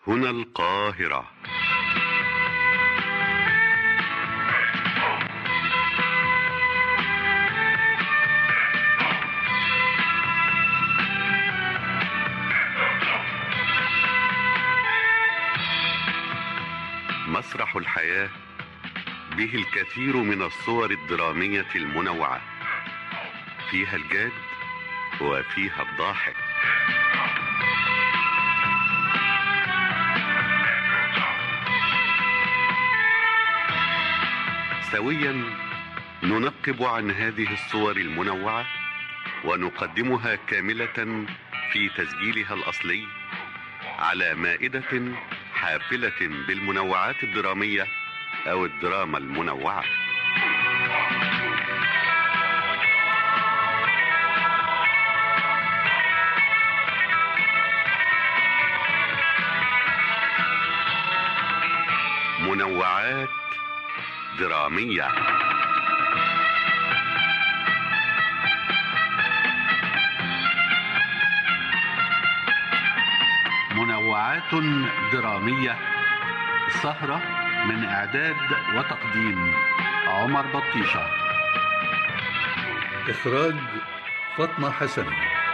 هنا القاهرة مسرح الحياة به الكثير من الصور الدرامية المنوعة فيها الجاد وفيها الضاحك سويا ننقب عن هذه الصور المنوعة ونقدمها كاملة في تسجيلها الأصلي على مائدة حافلة بالمنوعات الدرامية أو الدراما المنوعة منوعات درامية منوعات درامية سهرة من إعداد وتقديم عمر بطيشة إخراج فاطمة حسن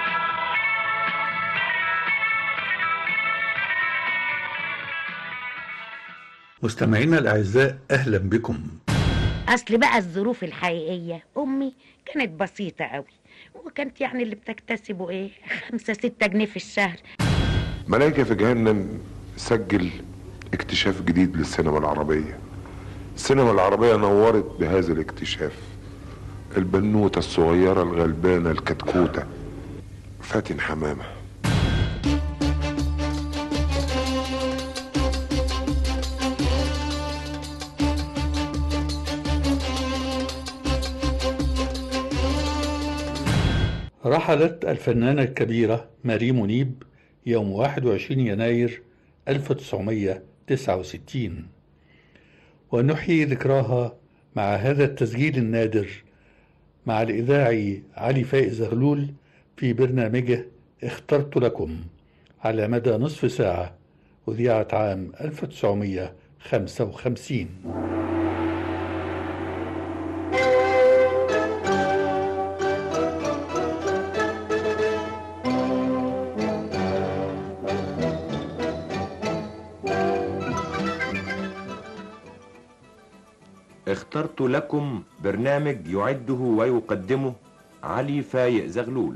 مستمعينا الأعزاء أهلا بكم اصل بقى الظروف الحقيقيه امي كانت بسيطه قوي وكانت يعني اللي بتكتسبه ايه خمسة ستة جنيه في الشهر ملايكة في جهنم سجل اكتشاف جديد للسينما العربية السينما العربية نورت بهذا الاكتشاف البنوتة الصغيرة الغلبانة الكتكوتة فاتن حمامة رحلت الفنانة الكبيرة ماري منيب يوم 21 يناير 1969 ونحيي ذكراها مع هذا التسجيل النادر مع الإذاعي علي فائز غلول في برنامجه اخترت لكم على مدى نصف ساعة أذيعت عام 1955 اخترت لكم برنامج يعده ويقدمه علي فايق زغلول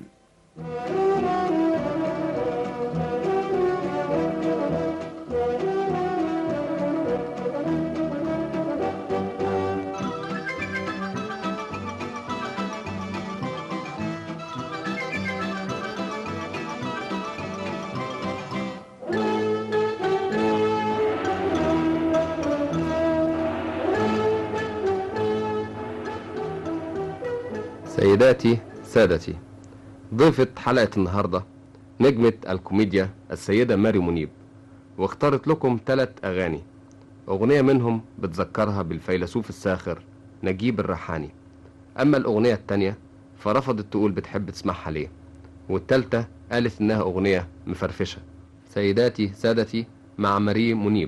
سيداتي سادتي ضيفة حلقة النهاردة نجمة الكوميديا السيدة ماري منيب واختارت لكم ثلاث أغاني أغنية منهم بتذكرها بالفيلسوف الساخر نجيب الريحاني أما الأغنية التانية فرفضت تقول بتحب تسمعها ليه والتالتة قالت إنها أغنية مفرفشة سيداتي سادتي مع ماري منيب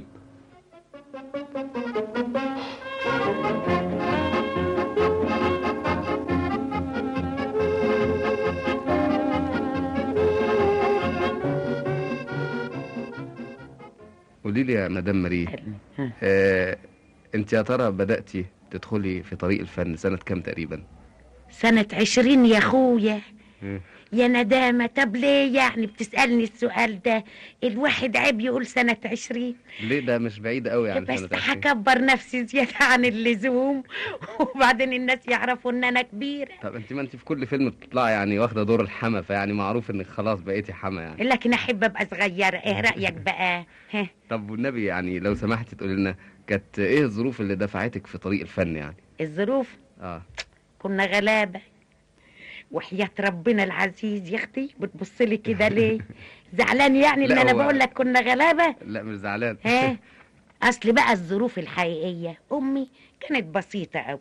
قولي لي يا مدام ماري آه، انت يا ترى بدأتي تدخلي في طريق الفن سنة كام تقريبا سنة عشرين يا اخويا مم. يا ندامة طب ليه يعني بتسألني السؤال ده الواحد عيب يقول سنة عشرين ليه ده مش بعيد قوي عن بس سنة 20 هكبر نفسي زيادة عن اللزوم وبعدين الناس يعرفوا ان انا كبيرة طب انت ما انت في كل فيلم بتطلعي يعني واخدة دور الحما فيعني معروف انك خلاص بقيتي حما يعني لكن احب ابقى صغيرة ايه رأيك بقى ها طب والنبي يعني لو سمحتي تقولي لنا كانت ايه الظروف اللي دفعتك في طريق الفن يعني الظروف اه كنا غلابة وحياة ربنا العزيز يا اختي بتبص لي كده ليه زعلان يعني ان لا، انا هو- بقول لك كنا غلابة لا مش زعلان ها اصل بقى الظروف الحقيقية امي كانت بسيطة قوي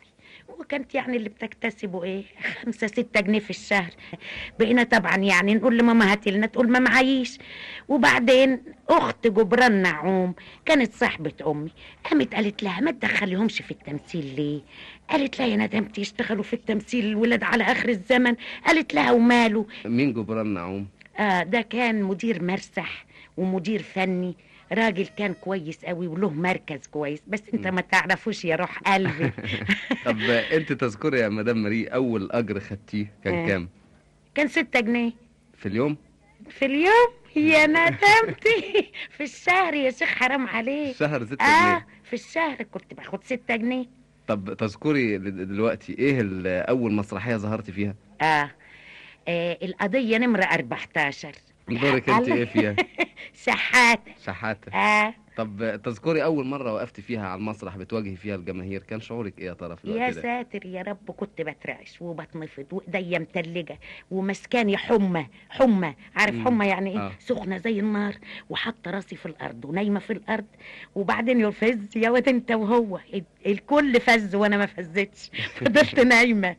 وكانت يعني اللي بتكتسبه ايه خمسة ستة جنيه في الشهر بقينا طبعا يعني نقول لماما هاتي لنا تقول ما معيش وبعدين اخت جبران نعوم كانت صاحبة امي قامت قالت لها ما تدخليهمش في التمثيل ليه قالت لها يا ندمتي يشتغلوا في التمثيل الولاد على اخر الزمن قالت لها وماله مين جبران نعوم آه ده كان مدير مرسح ومدير فني راجل كان كويس قوي وله مركز كويس بس انت ما تعرفوش يا روح قلبي طب انت تذكري يا مدام ماري اول اجر خدتيه كان آه. كام كان ستة جنيه في اليوم في اليوم يا ندمتي في الشهر يا شيخ حرام عليك شهر ستة اه جنيه في الشهر كنت باخد ستة جنيه طب تذكري ل- دلوقتي ايه ال- اول مسرحيه ظهرت فيها آه. اه القضية نمرة 14 دورك انت الله. ايه فيها شحاتة شحاته اه طب تذكري اول مره وقفت فيها على المسرح بتواجهي فيها الجماهير كان شعورك ايه يا ترى في يا الوقت ده ساتر يا رب كنت بترعش وبتنفض وايديا متلجه ومسكاني حمى حمى عارف مم. حمى يعني ايه آه. سخنه زي النار وحاطه راسي في الارض ونايمه في الارض وبعدين يفز يا واد انت وهو ال- الكل فز وانا ما فزتش فضلت نايمه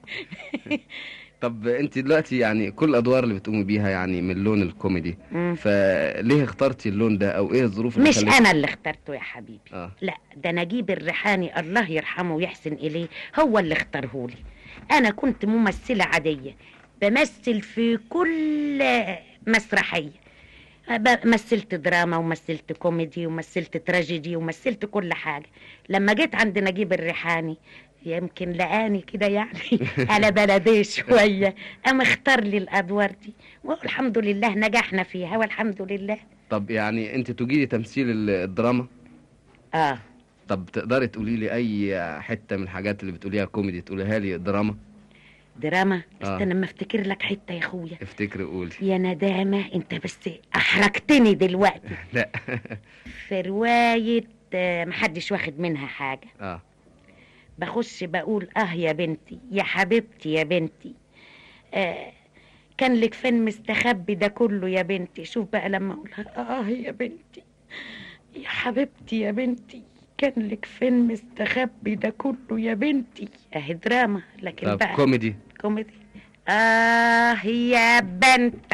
طب انت دلوقتي يعني كل الادوار اللي بتقومي بيها يعني من اللون الكوميدي مم. فليه اخترتي اللون ده او ايه الظروف اللي مش خلتك- انا اللي اخترته يا حبيبي اه لا ده نجيب الريحاني الله يرحمه ويحسن إليه هو اللي اختارهولي أنا كنت ممثلة عادية بمثل في كل مسرحية ب- مثلت دراما ومثلت كوميدي ومثلت تراجيدي ومثلت كل حاجة لما جيت عند نجيب الريحاني يمكن لقاني كده يعني على بلديه شوية قام اختار لي الأدوار دي والحمد لله نجحنا فيها والحمد لله طب يعني انت تجيدي تمثيل ال- الدراما اه طب تقدري تقولي لي اي حته من الحاجات اللي بتقوليها كوميدي تقوليها لي دراما دراما آه. استنى اما افتكر لك حته يا اخويا افتكري قولي يا ندامه انت بس احرجتني دلوقتي لا في روايه آه، محدش واخد منها حاجه اه بخش بقول اه يا بنتي يا حبيبتي يا بنتي آه كان لك فين مستخبي ده كله يا بنتي شوف بقى لما اقولها اه يا بنتي يا حبيبتي يا بنتي كان لك فين مستخبي ده كله يا بنتي اهي دراما لكن طب بقى كوميدي كوميدي آه يا بنت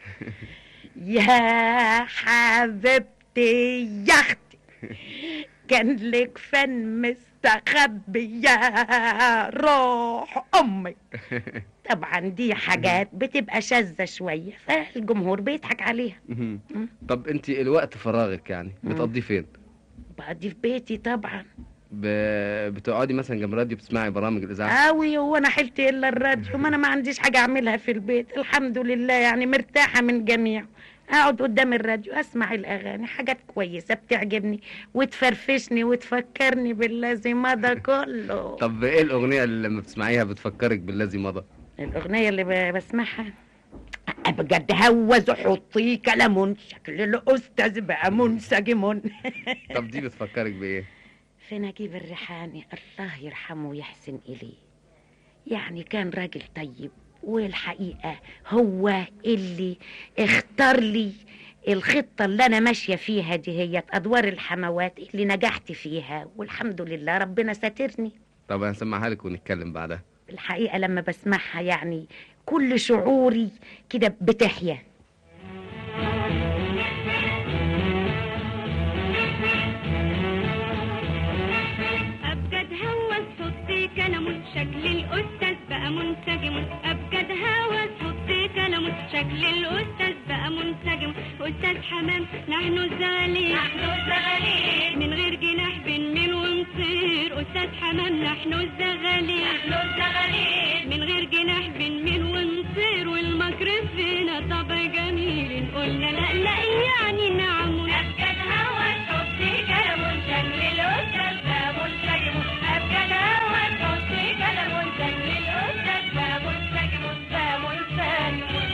يا حبيبتي يا أختي كان لك فن مستخبي يا روح أمك طبعا دي حاجات بتبقى شاذة شوية فالجمهور بيضحك عليها مهم. طب انت الوقت فراغك يعني بتقضيه فين بقضي في بيتي طبعا ب... بتقعدي مثلا جنب الراديو بتسمعي برامج الاذاعه قوي هو انا حيلتي الا الراديو ما انا ما عنديش حاجه اعملها في البيت الحمد لله يعني مرتاحه من جميع اقعد قدام الراديو اسمع الاغاني حاجات كويسه بتعجبني وتفرفشني وتفكرني بالذي مضى كله طب ايه الاغنيه اللي لما بتسمعيها بتفكرك بالذي مضى الاغنيه اللي ب- بسمعها بجد هوز حطي كلام شكل الاستاذ بقى منسجم طب دي بتفكرك بايه في نجيب الريحاني الله يرحمه ويحسن إليه يعني كان راجل طيب والحقيقة هو اللي اختار لي الخطة اللي أنا ماشية فيها دي هي أدوار الحموات اللي نجحت فيها والحمد لله ربنا ساترني طب هنسمعها لك ونتكلم بعدها الحقيقة لما بسمعها يعني كل شعوري كده بتحيا أبجد هوس صوتي كلام شكل الأستاذ بقى منسجم أبجد هوس صوتي كلام شكل الأستاذ بقى منسجم أستاذ حمام نحن الزغالين نحن الزغالين من غير جناح بنميل ونطير أستاذ حمام نحن الزغالين نحن الزغالين من غير جناح بنميل ونطير والمكر فينا طبع جميل قلنا لا لا يعني نعم أبجد هوس صوتي كلام شكل الأستاذ بقى منسجم أبجد هوس صوتي كلام شكل الأستاذ بقى منسجم بقى منسجم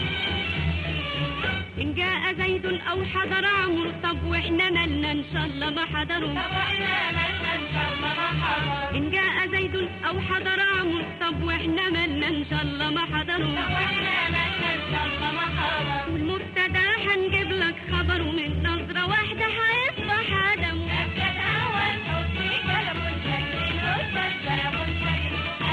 إن جاء زيد أو حضر عمرو طب وإحنا مالنا إن شاء الله ما حضروا طب وإحنا مالنا إن شاء الله ما حضروا إن جاء زيد أو حضر عمرو طب وإحنا مالنا إن شاء الله ما حضروا طب وإحنا مالنا إن شاء الله ما حضروا والمبتدا هنجيب لك خبر ومن نظرة واحدة هيصبح آدم أبجد أول صوتي كلام شكل الأستاذ كلام شكل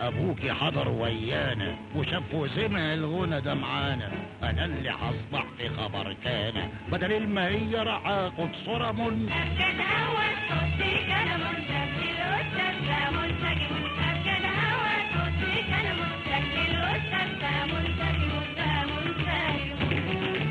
ابوكي حضر ويانا وشاف وسمع الغنى ده معانا انا اللي هصبح في خبر كان بدل المهية راح اخد صورة من أبجد هوا صوتك أنا منتج الأستاذ ده منسجم أبجد هوا صوتك أنا منتج الأستاذ ده منسجم ده منسجم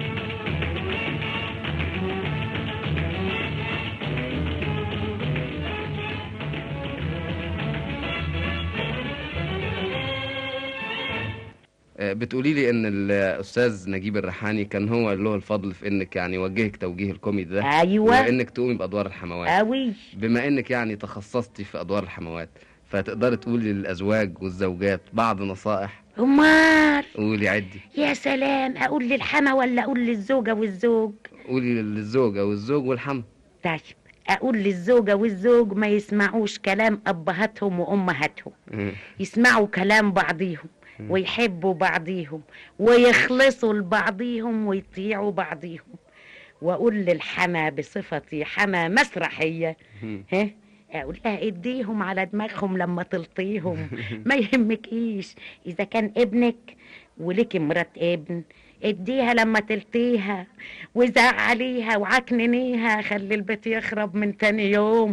آه، بتقولي لي ان الاستاذ نجيب الريحاني كان هو اللي له الفضل في انك يعني وجهك توجيه الكوميدي ده ايوه وانك تقومي بادوار الحموات قوي بما انك يعني تخصصتي في ادوار الحموات فتقدري تقولي للازواج والزوجات بعض نصائح امال قولي عدي يا سلام اقول للحما ولا اقول للزوجه والزوج قولي للزوجة والزوج والحم طيب اقول للزوجه والزوج ما يسمعوش كلام ابهاتهم وامهاتهم مم. يسمعوا كلام بعضيهم ويحبوا بعضيهم ويخلصوا لبعضيهم ويطيعوا بعضيهم واقول للحما بصفتي حما مسرحيه مم. ها اقول لها اديهم على دماغهم لما تلطيهم ما يهمكيش اذا كان ابنك ولك مرات ابن اديها لما تلطيها وزعليها وعكننيها خلي البيت يخرب من تاني يوم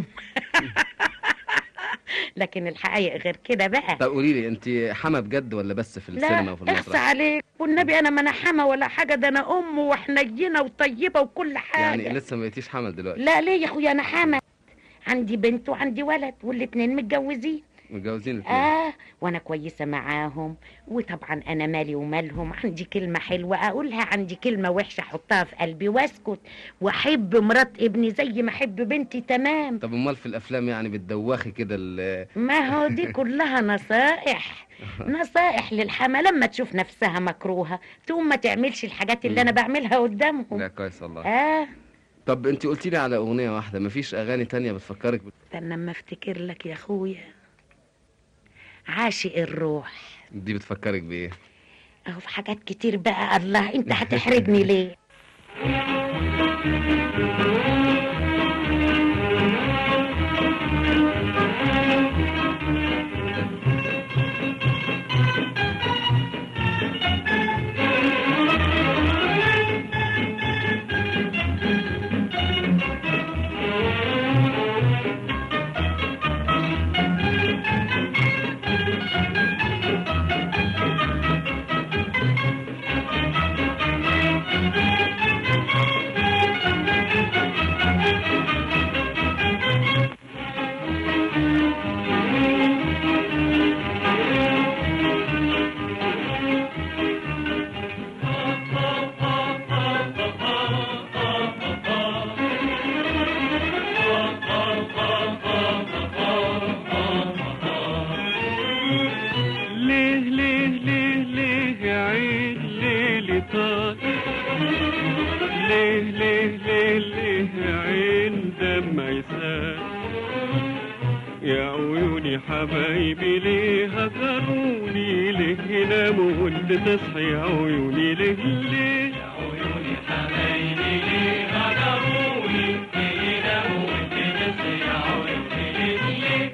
لكن الحقيقة غير كده بقى طب قولي لي انت حما بجد ولا بس في السينما لا وفي اخصى المسرح عليك والنبي انا ما انا حما ولا حاجة ده انا ام وحنينة وطيبة وكل حاجة يعني لسه ما بقيتيش حمل دلوقتي لا ليه يا اخويا انا حما عندي بنت وعندي ولد والاتنين متجوزين متجوزين الاثنين اه وانا كويسه معاهم وطبعا انا مالي ومالهم عندي كلمه حلوه اقولها عندي كلمه وحشه احطها في قلبي واسكت واحب مرات ابني زي ما احب بنتي تمام طب امال في الافلام يعني بتدوخي كده ال- ما هو دي كلها نصائح نصائح للحما لما تشوف نفسها مكروهه تقوم ما تعملش الحاجات اللي انا بعملها قدامهم لا كويس والله اه طب انت قلتي لي على اغنيه واحده مفيش اغاني تانية بتفكرك بال- استنى اما افتكر لك يا اخويا عاشق الروح دي بتفكرك بايه اهو في حاجات كتير بقى الله انت هتحرجني ليه ليه ليه ليه ليه يا عين ليلي طار ليه ليه ليه ليه يا عين دمع يسال يا عيوني حبايبي ليه هجروني ليه يناموا وانت تصحي يا عيوني ليه ليه يا عيوني حبايبي ليه هجروني ليه يناموا وانت تصحي يا عيوني ليه ليه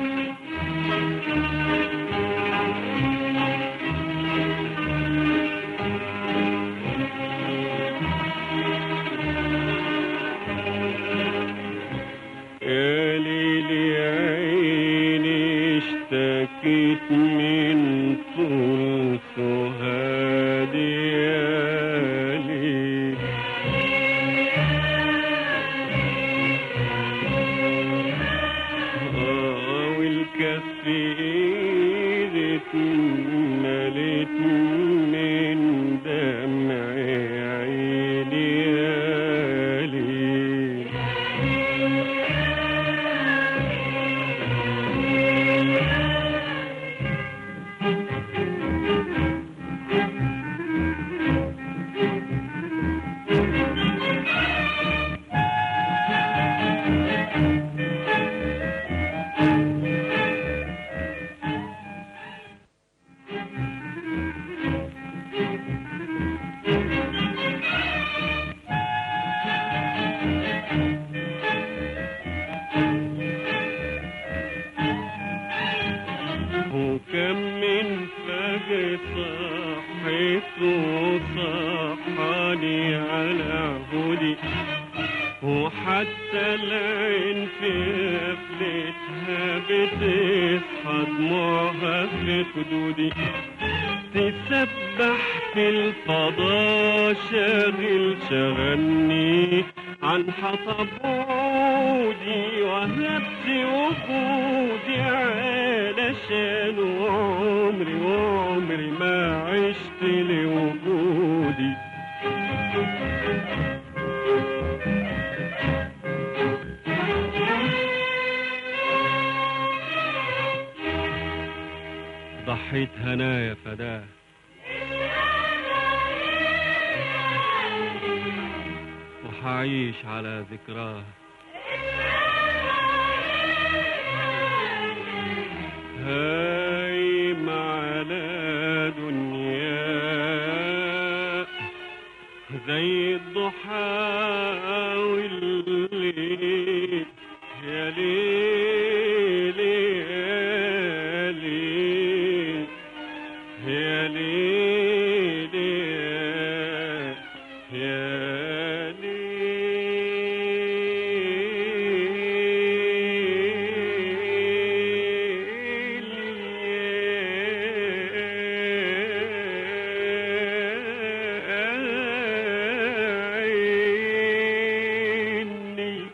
يا ليل يا عيني اشتكيت من طول فؤادي يا عهودي وحتى العين في قفلتها بتصحى دموعها في خدودي تسبح في الفضاء شاغل شغلني عن حطب عودي وهبت وجودي علشان عمري وعمري ما عشت لوجودي ضحيت هنايا فداه وحعيش على ذكراه هايم على دنيا زي الضحى والليل يا ليل يا ليل يا ليل يا ليل عيني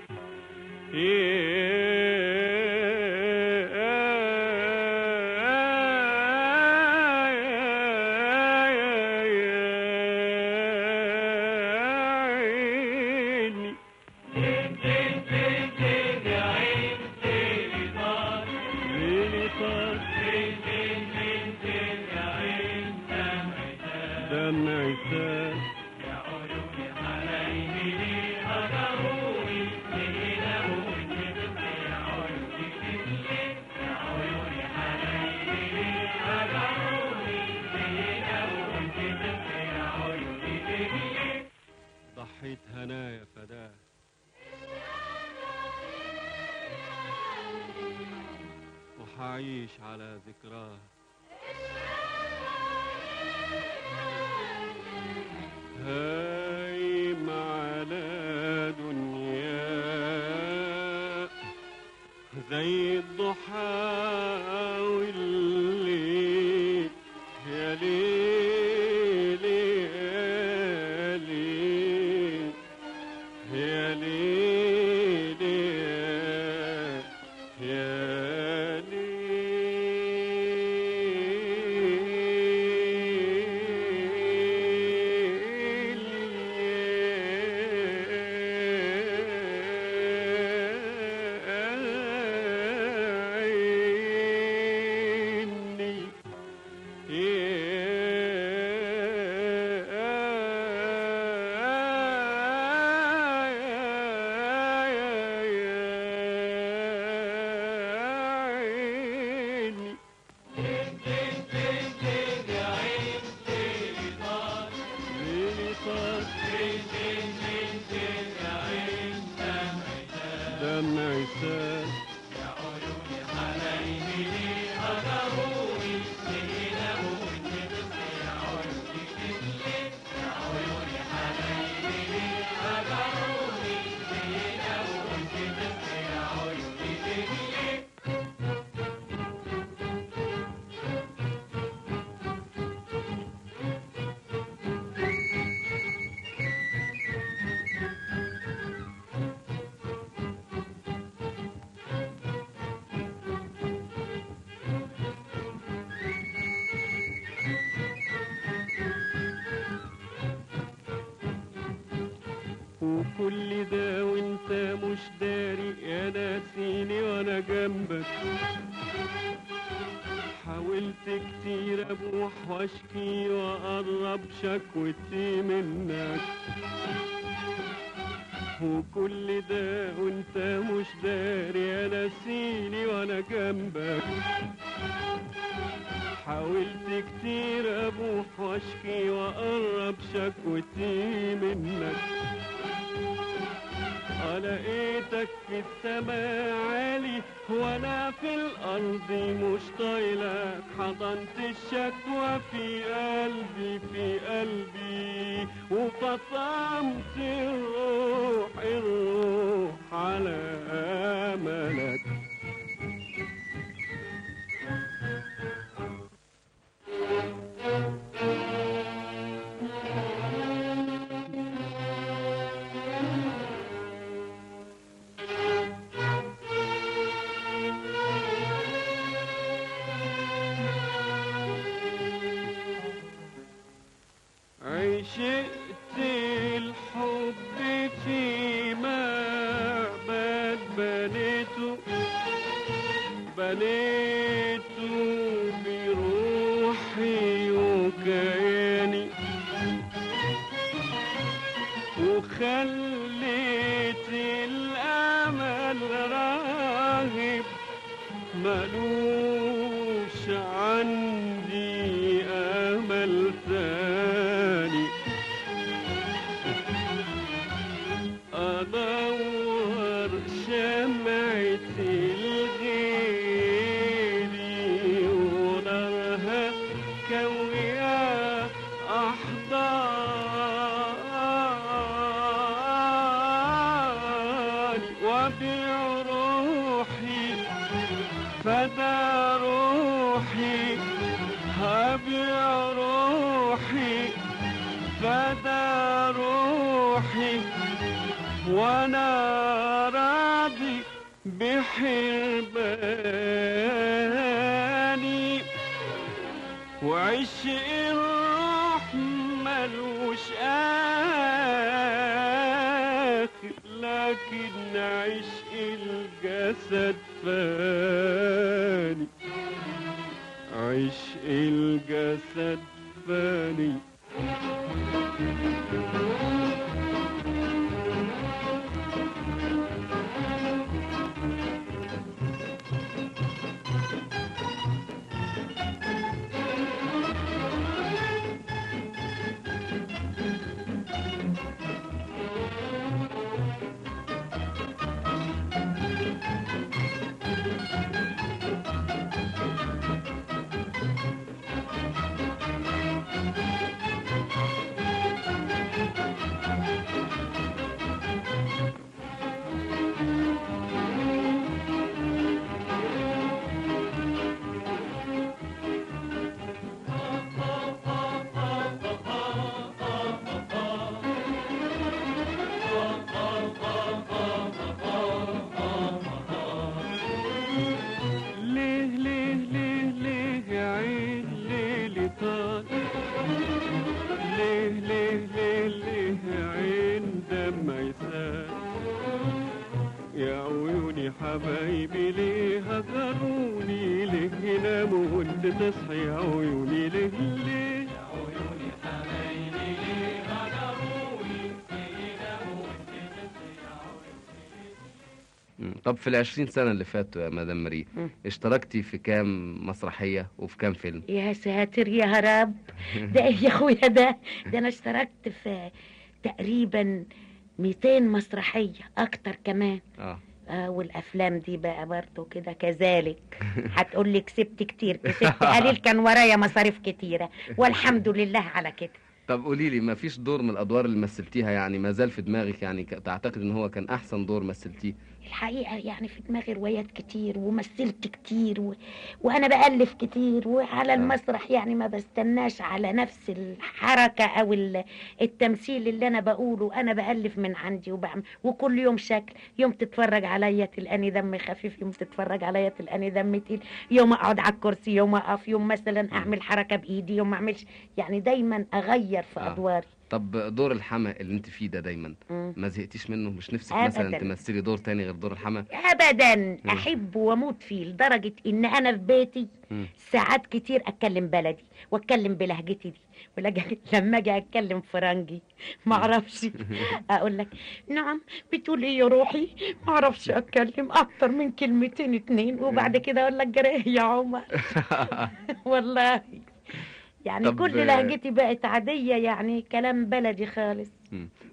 عيني ليلي طار دمعي سال ضحيت هنايا فداه وحعيش على ذكراه هايم على دنيا زي الضحى والليل يا ليل يا ليل يا ليل يا ليل عيني عيني ليلي طار دمعي سال وكل ده وانت مش داري يا ناسيني وانا جنبك حاولت كتير ابوح واشكي واقرب شكوتي منك وكل ده وانت مش داري يا ناسيني وانا جنبك حاولت كتير ابوح واشكي واقرب شكوتي منك لقيتك في السماء عالي وانا في الارض مش طايلك حضنت الشكوى في قلبي في قلبي وفطمت الروح الروح على املك عشقت الحب في معبد بنيته بنيته بروحي وكياني وخليت الأمل راهب ملوش عندي أمل تاني أدور شمعة الغيري ونارها كوية أحضاني وأبيع روحي فدا روحي هبيع روحي فدا روحي وانا راضي بحرباني وعشق الروح ملوش آخر لكن عشق الجسد فاني عشق الجسد فاني ليه ليه ليه ليه يا عين ليلي طال ليه ليه ليه ليه يا عين دمع يسال يا عيوني حبايبي ليه هجروني ليه يناموا وانت تصحي يا عيوني ليه ليه يا عيوني حبايبي ليه هجروني ليه يناموا وانت تصحي مم. طب في العشرين سنة اللي فاتوا يا مدام مري مم. اشتركتي في كام مسرحية وفي كام فيلم يا ساتر يا هرب ده ايه يا اخويا ده ده انا اشتركت في تقريبا 200 مسرحية اكتر كمان اه اه والافلام دي بقى برضه كده كذلك هتقول لي كسبت كتير كسبت قليل كان ورايا مصاريف كتيرة والحمد لله على كده طب قولي لي ما فيش دور من الادوار اللي مثلتيها يعني ما زال في دماغك يعني ك- تعتقد ان هو كان احسن دور مثلتيه الحقيقة يعني في دماغي روايات كتير ومثلت كتير و... وأنا بألف كتير وعلى المسرح يعني ما بستناش على نفس الحركة أو ال- التمثيل اللي أنا بقوله أنا بألف من عندي وبعمل وكل يوم شكل يوم تتفرج عليا تلقاني دم خفيف يوم تتفرج عليا تلقاني دم تقيل يوم أقعد على الكرسي يوم أقف يوم مثلا أعمل حركة بإيدي يوم ما أعملش يعني دايما أغير في آه. أدواري طب دور الحما اللي انت فيه ده دايما مم. ما زهقتيش منه مش نفسك أبداً. مثلا تمثلي دور تاني غير دور الحما ابدا احب واموت فيه لدرجه ان انا في بيتي مم. ساعات كتير اتكلم بلدي واتكلم بلهجتي دي ولج- لما اجي اتكلم فرنجي ما اعرفش اقول لك نعم بتقول ايه يا روحي ما اعرفش اتكلم اكتر من كلمتين اتنين وبعد كده اقول لك جريه يا عمر والله يعني طب- كل لهجتي بقت عاديه يعني كلام بلدي خالص مم.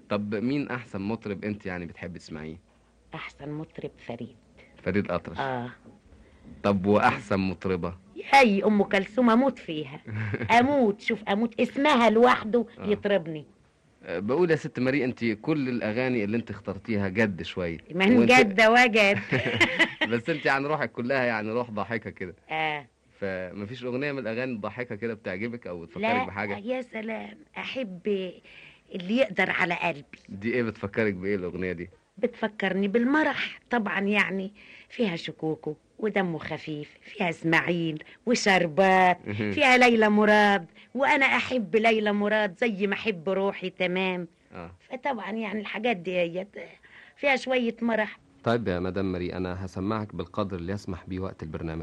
طب مين احسن مطرب انت يعني بتحب تسمعيه احسن مطرب فريد فريد اطرش اه طب واحسن مطربه هي ام كلثوم اموت فيها اموت شوف اموت اسمها لوحده آه. يطربني أه، بقول يا ست ماري انت كل الاغاني اللي انت اخترتيها جد شويه من وانت- جد وجد بس انت يعني روحك كلها يعني روح ضاحكه كده آه. فمفيش اغنيه من الاغاني الضاحكه كده بتعجبك او تفكرك لا بحاجه يا سلام احب اللي يقدر على قلبي دي ايه بتفكرك بايه الاغنيه دي بتفكرني بالمرح طبعا يعني فيها شكوكو ودمه خفيف فيها اسماعيل وشربات فيها ليلى مراد وانا احب ليلى مراد زي ما احب روحي تمام اه فطبعا يعني الحاجات دي هي فيها شوية مرح طيب يا مدام ماري انا هسمعك بالقدر اللي يسمح بيه وقت البرنامج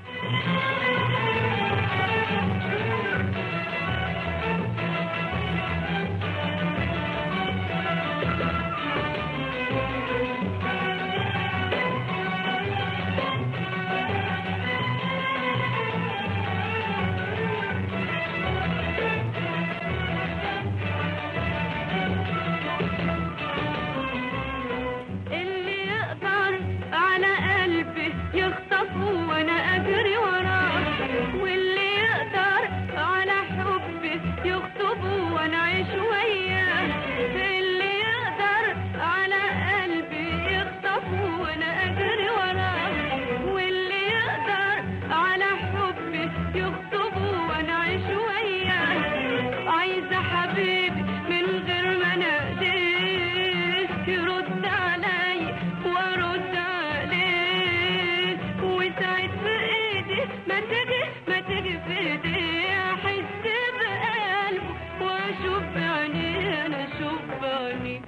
اللي يقدر على قلبي يخطفه وانا اجري وراه واللي يقدر على حبي يخطبه وانا اعيش وياه اللي يقدر على قلبي يخطفه وانا اجري وراه واللي يقدر على حبي يخطبه وانا اعيش وياه عايزه حبيبي من غير ما اناديه يرد علي وارد عليه وساعد في ايدي ما تجي ما تجي في ايدي احس بقلبه واشوف بعينيه انا اشوف بعينيه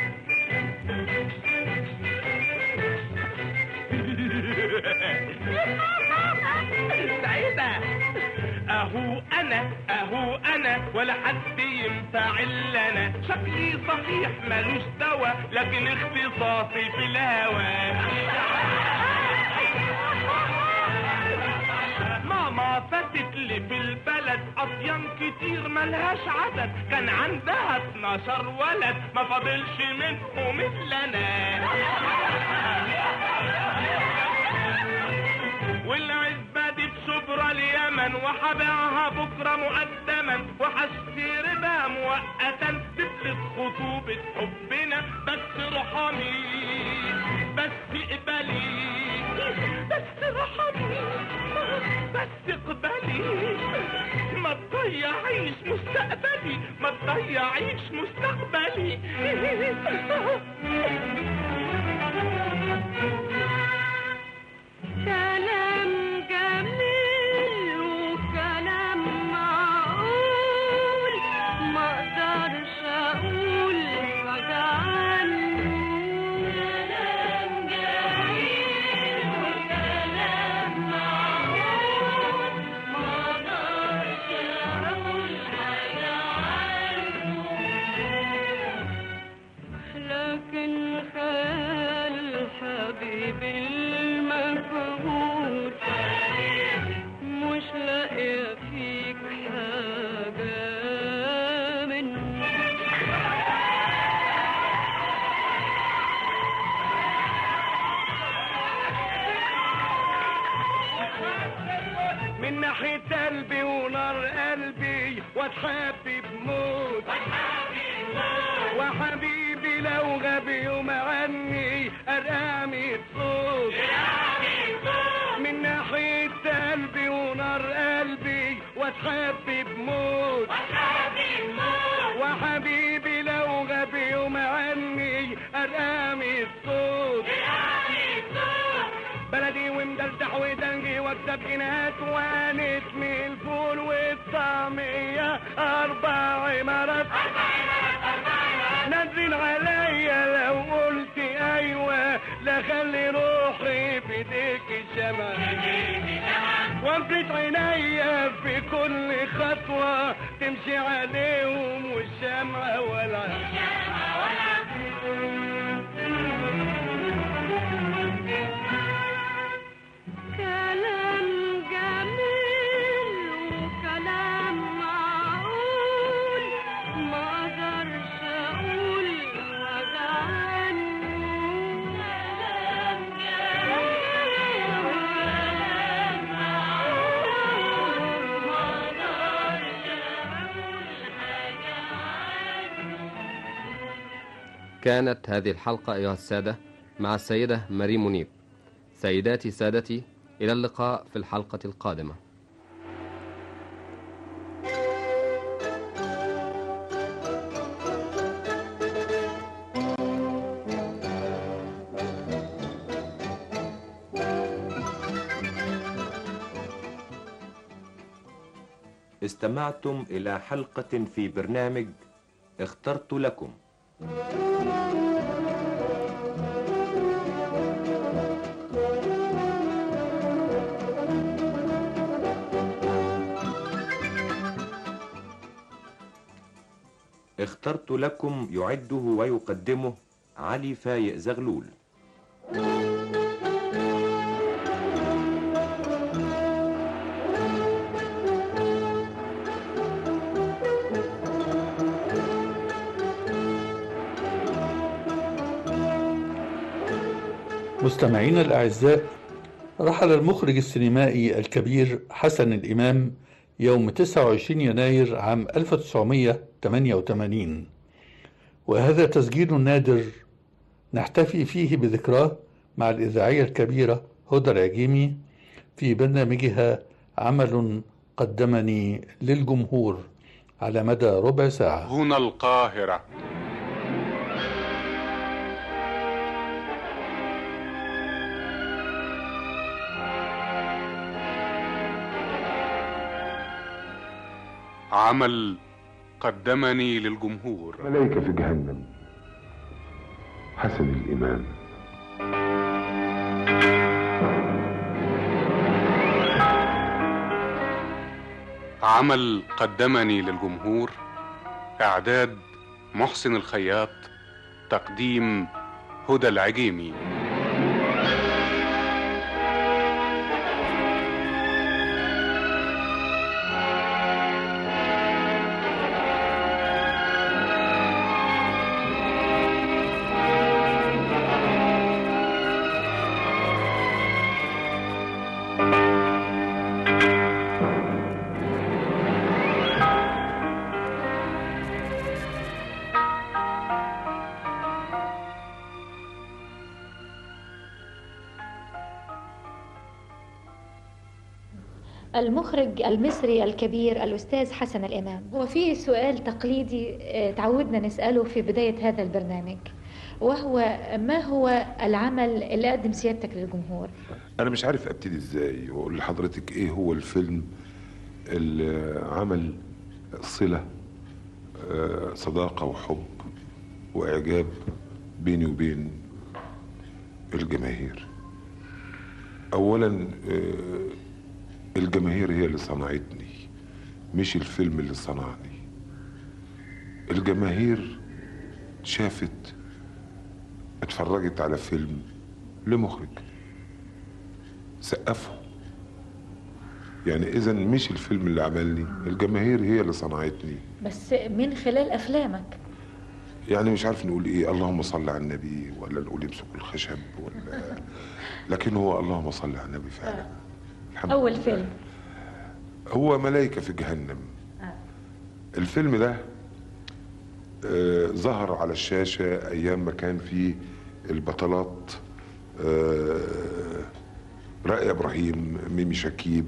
سعيدة اهو انا اهو انا ولا حد ينفع الا انا شكلي صحيح ملوش دوا لكن اختصاصي في الهوى ماما فاتت لي في البلد اطيان كتير ملهاش عدد كان عندها 12 ولد ما فاضلش منهم الا انا والعزبة دي بشبرا اليمن وحبيعها بكرة مقدما وحشتري بها مؤقتا تفلت خطوبة حبنا بس ارحمي بس اقبلي بس ارحمي بس اقبلي ما تضيعيش مستقبلي ما تضيعيش مستقبلي كلام جميل وكلام معقول ما اقدرش اقول حاجة عنه كلام جميل وكلام معقول ما اقدرش اقول حاجة عنه لكن خيال حبيبي المفقود مش لاقية فيك حاجة منه من ناحية قلبي ونار قلبي واتحبب موت وحبيبي لو غاب يوم عني ارقامي صوت من ناحية قلبي ونار قلبي واتحبب موت وحبيبي لو غاب يوم عني ارقامي الصوت بلدي ومدردح ودنجي واكتب جنات وانت من الفول والطعمية اربع عمارات نزل عليا لو قلت ايوه لا خلي روحي في ايديك الشمع وانفلت عينيا في كل خطوة تمشي عليهم والشمعة ولا كلام جميل وكلام معقول ما اقدرش اقول كانت هذه الحلقة أيها السادة مع السيدة ماري منيب سيداتي سادتي إلى اللقاء في الحلقة القادمة استمعتم إلى حلقة في برنامج اخترت لكم اخترت لكم يعده ويقدمه علي فايق زغلول مستمعينا الأعزاء رحل المخرج السينمائي الكبير حسن الإمام يوم 29 يناير عام 1988 وهذا تسجيل نادر نحتفي فيه بذكراه مع الإذاعية الكبيرة هدى العجيمي في برنامجها عمل قدمني للجمهور على مدى ربع ساعة هنا القاهرة عمل قدمني للجمهور ملائكة في جهنم حسن الإمام عمل قدمني للجمهور إعداد محسن الخياط تقديم هدى العجيمي المخرج المصري الكبير الأستاذ حسن الإمام هو في سؤال تقليدي آه، تعودنا نسأله في بداية هذا البرنامج وهو ما هو العمل اللي قدم سيادتك للجمهور أنا مش عارف أبتدي إزاي وأقول لحضرتك إيه هو الفيلم اللي عمل صلة آه، صداقة وحب وإعجاب بيني وبين الجماهير أولا آه، الجماهير هي اللي صنعتني مش الفيلم اللي صنعني الجماهير شافت اتفرجت على فيلم لمخرج سقفوا يعني اذا مش الفيلم اللي عملني الجماهير هي اللي صنعتني بس من خلال أفلامك يعني مش عارف نقول ايه اللهم صل على النبي ولا نقول امسكوا الخشب ولا لكن هو اللهم صل على النبي فعلا الحمد أول لله. فيلم هو ملايكة في جهنم الفيلم ده آه، ظهر على الشاشة أيام ما كان فيه البطلات آه، رائع إبراهيم ميمي شكيب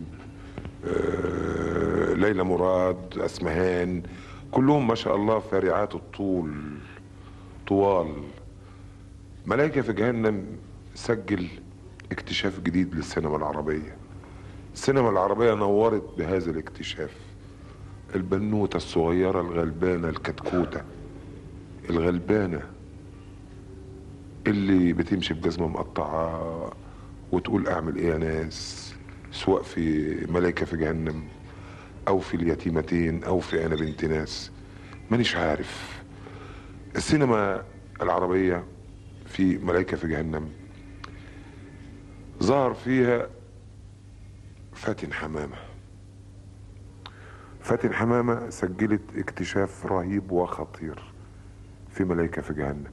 آه، ليلى مراد أسمهان كلهم ما شاء الله فارعات الطول طوال ملايكة في جهنم سجل اكتشاف جديد للسينما العربية السينما العربية نورت بهذا الاكتشاف البنوتة الصغيرة الغلبانة الكتكوتة الغلبانة اللي بتمشي بجزمة مقطعة وتقول أعمل إيه يا ناس سواء في ملايكة في جهنم أو في اليتيمتين أو في أنا بنت ناس مانيش عارف السينما العربية في ملايكة في جهنم ظهر فيها فاتن حمامة فاتن حمامة سجلت اكتشاف رهيب وخطير في ملايكة في جهنم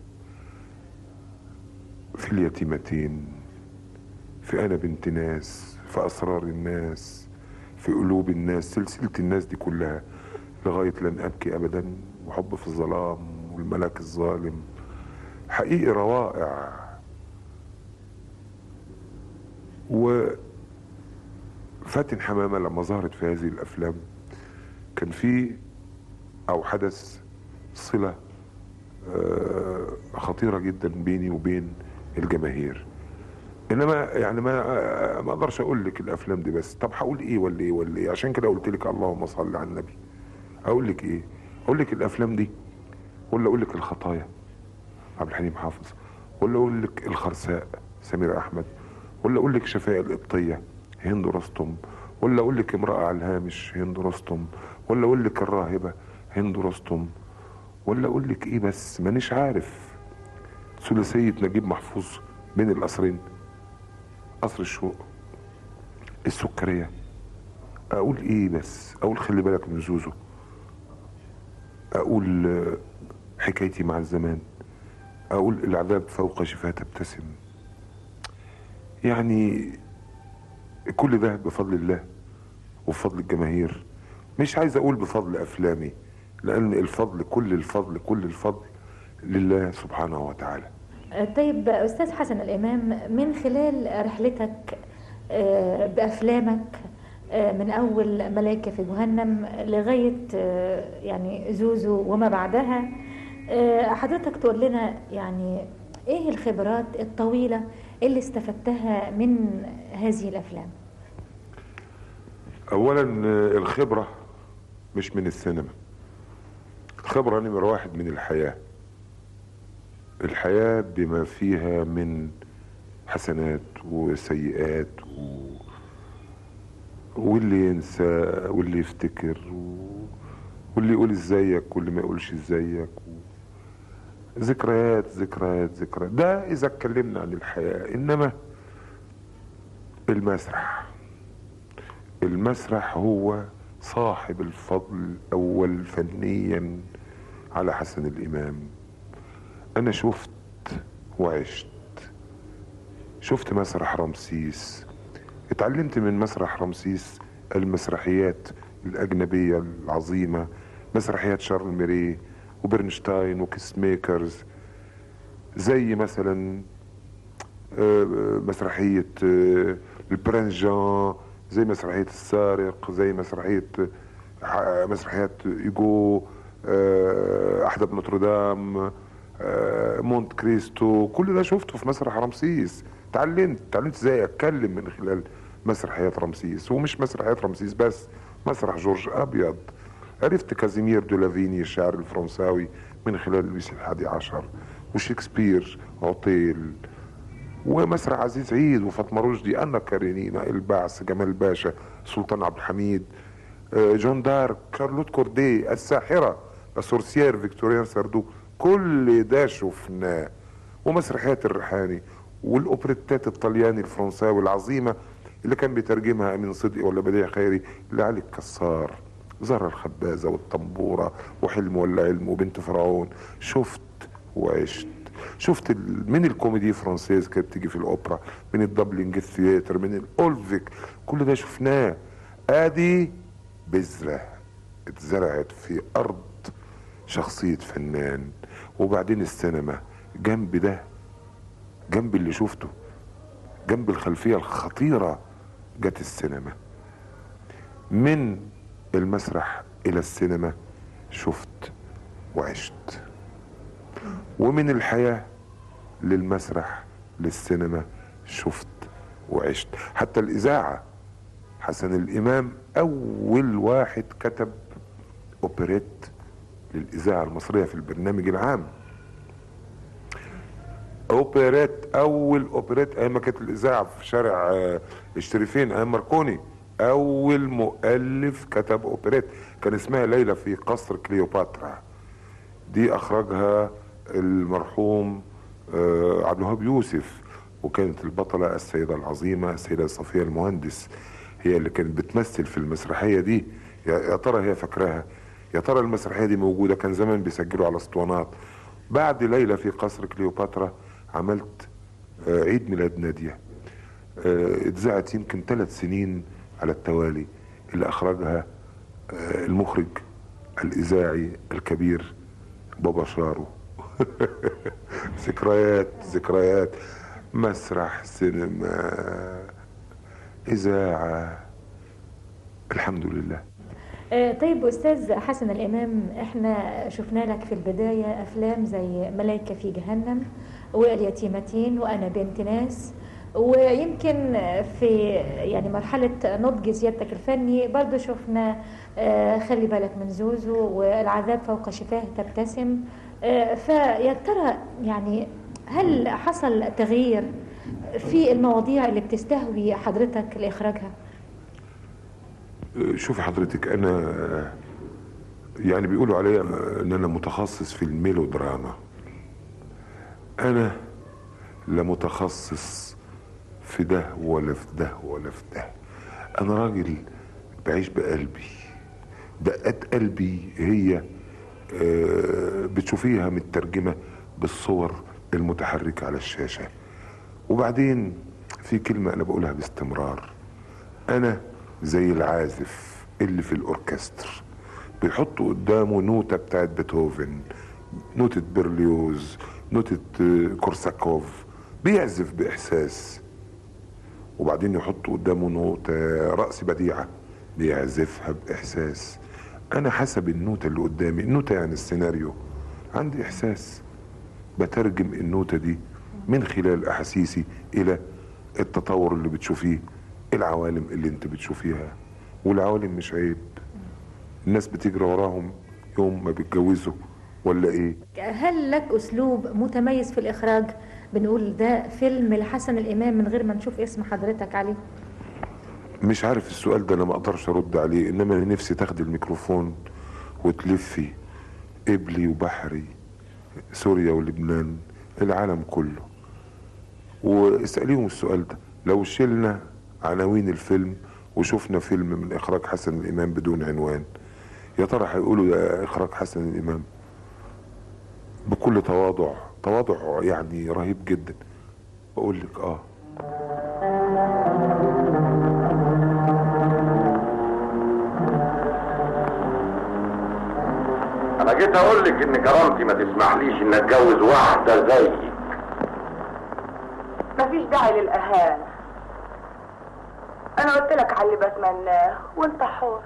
في اليتيمتين في أنا بنت ناس في أسرار الناس في قلوب الناس سلسلة الناس دي كلها لغاية لن أبكي أبدا وحب في الظلام والملاك الظالم حقيقي روائع و فاتن حمامة لما ظهرت في هذه الأفلام كان في أو حدث صلة آه، خطيرة جدا بيني وبين الجماهير انما يعني ما ما اقدرش اقول لك الافلام دي بس طب هقول ايه ولا ايه ولا ايه عشان كده قلت لك اللهم صل على النبي اقول لك ايه اقول لك الافلام دي ولا اقول لك الخطايا عبد الحليم حافظ ولا اقول لك الخرساء سمير احمد ولا اقول لك شفاء القبطيه هند رستم ولا اقول لك امراه على الهامش هند رستم ولا اقول لك الراهبه هند رستم ولا اقول لك ايه بس مانيش عارف ثلاثيه نجيب محفوظ بين القصرين قصر الشوق السكريه اقول ايه بس اقول خلي بالك من زوزو اقول آه، حكايتي مع الزمان اقول العذاب فوق شفاه تبتسم يعني كل ده بفضل الله وبفضل الجماهير مش عايز اقول بفضل افلامي لان الفضل كل الفضل كل الفضل لله سبحانه وتعالى طيب أستاذ حسن الإمام من خلال رحلتك آه، بأفلامك آه، من أول ملائكة في جهنم لغاية آه، يعني زوزو وما بعدها آه، حضرتك تقول لنا يعني إيه الخبرات الطويلة اللي استفدتها من هذه الأفلام اولا آه، الخبره مش من السينما الخبره نمره واحد من الحياه الحياه بما فيها من حسنات وسيئات و... واللي ينسى واللي يفتكر و... واللي يقول ازيك واللي ما يقولش ازيك و... ذكريات ذكريات ذكريات ده اذا اتكلمنا عن الحياه انما المسرح المسرح هو صاحب الفضل الاول فنيا على حسن الامام انا شفت وعشت شفت مسرح رمسيس اتعلمت من مسرح رمسيس المسرحيات الاجنبيه العظيمه مسرحيات شارل ميري وبرنشتاين وكيس ميكرز زي مثلا آه، آه، مسرحيه آه، البرنس جان زي مسرحيه السارق زي مسرحيه آه، مسرحيات ايجو آه، احدب نوتردام آه، مونت كريستو كل ده شفته في مسرح رمسيس اتعلمت اتعلمت ازاي اتكلم من خلال مسرحيات رمسيس ومش مسرحيات رمسيس بس مسرح جورج ابيض عرفت كازيمير دولافيني الشاعر الفرنساوي من خلال لويس الحادي عشر وشكسبير عطيل ومسرح عزيز عيد وفاطمه رشدي انا كارينينا البعث جمال باشا سلطان عبد الحميد آه، جون دارك شارلوت كوردي الساحره السورسيير فيكتوريان ساردو كل ده شفناه ومسرحيات الريحاني والاوبريتات الطلياني الفرنساوي العظيمه اللي كان بيترجمها امين صدقي ولا بديع خيري لعلي الكسار زهرة الخبازة والطنبورة وحلم ولا علم وبنت فرعون شفت وعشت شفت ال- من الكوميدي فرانسيز كانت بتيجي في الاوبرا من الدبلنج ثياتر من الاولفيك كل ده شفناه ادي بذرة اتزرعت في ارض شخصية فنان وبعدين السينما جنب ده جنب اللي شفته جنب الخلفية الخطيرة جت السينما من المسرح إلى السينما شفت وعشت ومن الحياة للمسرح للسينما شفت وعشت حتى الإذاعة حسن الإمام أول واحد كتب أوبريت للإذاعة المصرية في البرنامج العام اوبريت اول اوبريت ايام ما كانت الاذاعه في شارع آه، الشريفين ايام ماركوني اول مؤلف كتب اوبريت كان اسمها ليلى في قصر كليوباترا دي اخرجها المرحوم آه، عبد الوهاب يوسف وكانت البطله السيده العظيمه السيده صفيه المهندس هي اللي كانت بتمثل في المسرحيه دي يا يا ترى هي فاكراها يا ترى المسرحيه دي موجوده كان زمان بيسجلوا على اسطوانات بعد ليلى في قصر كليوباترا عملت آه، عيد ميلاد ناديه آه، اتذاعت يمكن ثلاث سنين على التوالي اللي اخرجها آه، المخرج الاذاعي الكبير بابا شارو ذكريات ذكريات مسرح سينما إذاعة الحمد لله آه، طيب أستاذ حسن الإمام إحنا شفنا لك في البداية أفلام زي ملايكة في جهنم واليتيمتين وأنا بنت ناس ويمكن في يعني مرحلة نضج سيادتك الفني برضو شفنا آه، خلي بالك من زوزو والعذاب فوق شفاه تبتسم آه، فيا ترى يعني هل حصل تغيير في المواضيع اللي بتستهوي حضرتك لإخراجها؟ شوف حضرتك أنا يعني بيقولوا عليا إن أنا متخصص في الميلودراما أنا لا متخصص في ده ولا في ده ولا في ده أنا راجل بعيش بقلبي دقات قلبي هي آه، بتشوفيها مترجمة بالصور المتحركة على الشاشة وبعدين في كلمة أنا بقولها باستمرار أنا زي العازف اللي في الأوركستر بيحطوا قدامه نوتة بتاعت بيتهوفن نوتة برليوز نوتة آه، كورساكوف بيعزف بإحساس وبعدين يحطوا قدامه نوتة رأس بديعة بيعزفها بإحساس أنا حسب النوتة اللي قدامي النوتة يعني السيناريو عندي إحساس بترجم النوتة دي من خلال أحاسيسي إلى التطور اللي بتشوفيه العوالم اللي انت بتشوفيها والعوالم مش عيب الناس بتجري وراهم يوم ما بيتجوزوا ولا ايه هل لك أسلوب متميز في الإخراج بنقول ده فيلم لحسن الإمام من غير ما نشوف اسم حضرتك عليه مش عارف السؤال ده انا ما اقدرش ارد عليه انما أنا نفسي تاخدي الميكروفون وتلفي قبلي وبحري سوريا ولبنان العالم كله واسأليهم السؤال ده لو شلنا عناوين الفيلم وشفنا فيلم من اخراج حسن الامام بدون عنوان يا ترى هيقولوا ده اخراج حسن الامام بكل تواضع تواضع يعني رهيب جدا بقول لك اه انا جيت اقول لك ان كرامتي ما تسمحليش ان اتجوز واحده زيك مفيش داعي للإهانة أنا قلت لك على اللي بتمناه وأنت حر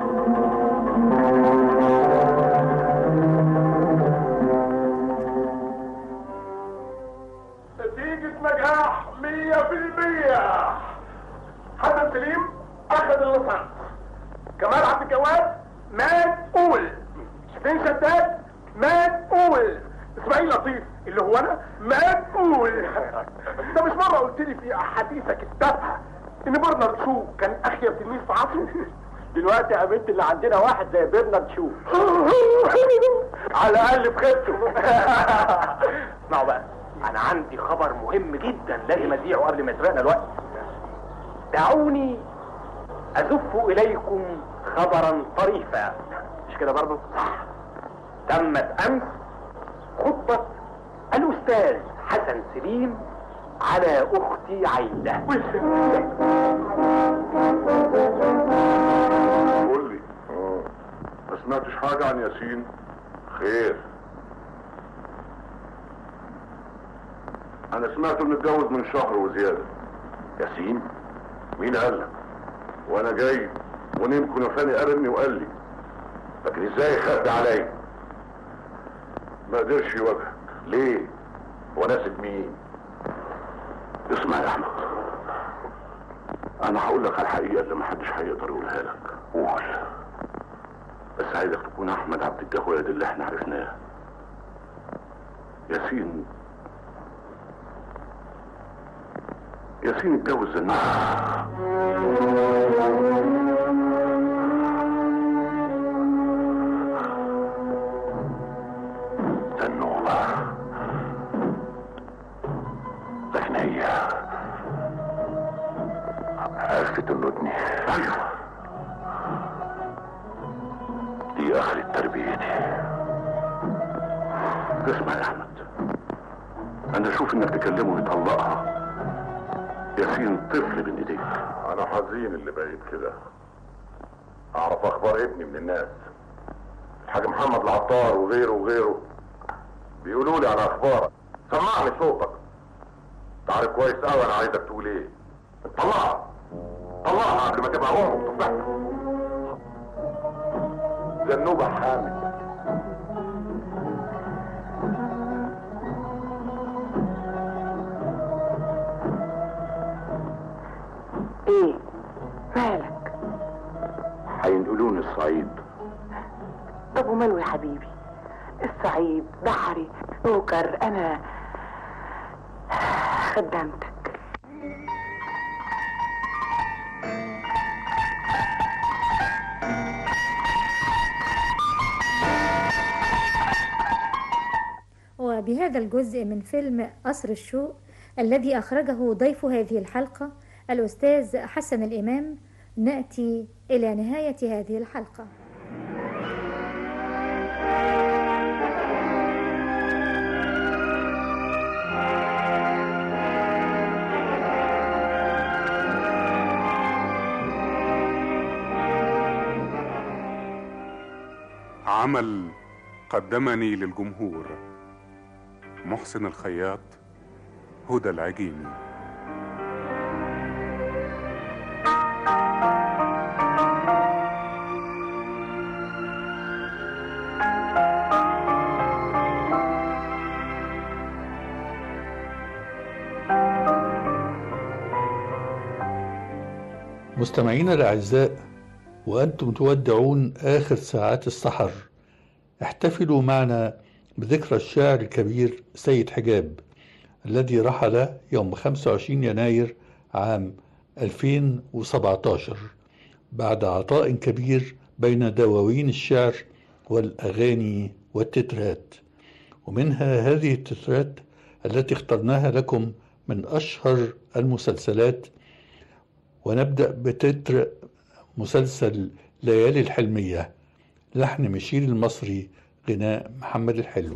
نتيجة نجاح مية في المية حسن سليم أخذ اللصان كمال عبد الجواد مات قول شفين شداد مات قول اسماعيل لطيف اللي هو انا مات قول ده مش مرة قلت لي في احاديثك التافهة ان برنارد شو كان اخيب تلميذ في عصره دلوقتي يا بنت اللي عندنا واحد زي برنارد شو على الاقل في خيبته اسمعوا بقى انا عندي خبر مهم جدا لازم اذيعه قبل ما يسرقنا الوقت دعوني ازف اليكم خبرا طريفا مش كده برضه صح تمت امس خطبة الاستاذ حسن سليم على اختي عايدة قول لي ما سمعتش حاجه عن ياسين خير انا سمعت انه اتجوز من شهر وزياده ياسين مين قال لك وانا جاي ونيم كنفاني قابلني وقال لي لكن ازاي يخبي عليا ما قدرش يواجهك ليه وناسب مين اسمع يا احمد انا هقول لك على الحقيقه اللي محدش هيقدر يقولها لك قول بس عايزك تكون احمد عبد الجواد اللي احنا عرفناه ياسين ياسين اتجوز زنوبة زنوبة لكن هي عرفت انه ابني ايوه دي اخرة تربيتي اسمع يا احمد انا اشوف انك تكلمه ويطلقها ياسين طفل بين ايديك انا حزين اللي بقيت كده اعرف اخبار ابني من الناس الحاج محمد العطار وغيره وغيره بيقولوا لي على اخبارك سمعني صوتك تعرف كويس قوي انا عايزك تقول ايه طلعها طلعها قبل ما تبقى امك تفضحك زنوبة حامد ايه مالك هينقلوني الصعيد طب وماله يا حبيبي الصعيد بحري نوكر انا خدمتك وبهذا الجزء من فيلم قصر الشوق الذي أخرجه ضيف هذه الحلقة الأستاذ حسن الإمام نأتي إلى نهاية هذه الحلقة عمل قدمني للجمهور محسن الخياط هدى العجيمي مستمعينا الأعزاء وأنتم تودعون آخر ساعات السحر احتفلوا معنا بذكرى الشاعر الكبير سيد حجاب الذي رحل يوم 25 يناير عام 2017 بعد عطاء كبير بين دواوين الشعر والأغاني والتترات ومنها هذه التترات التي اخترناها لكم من أشهر المسلسلات ونبدأ بتتر مسلسل ليالي الحلمية لحن مشير المصري غناء محمد الحلو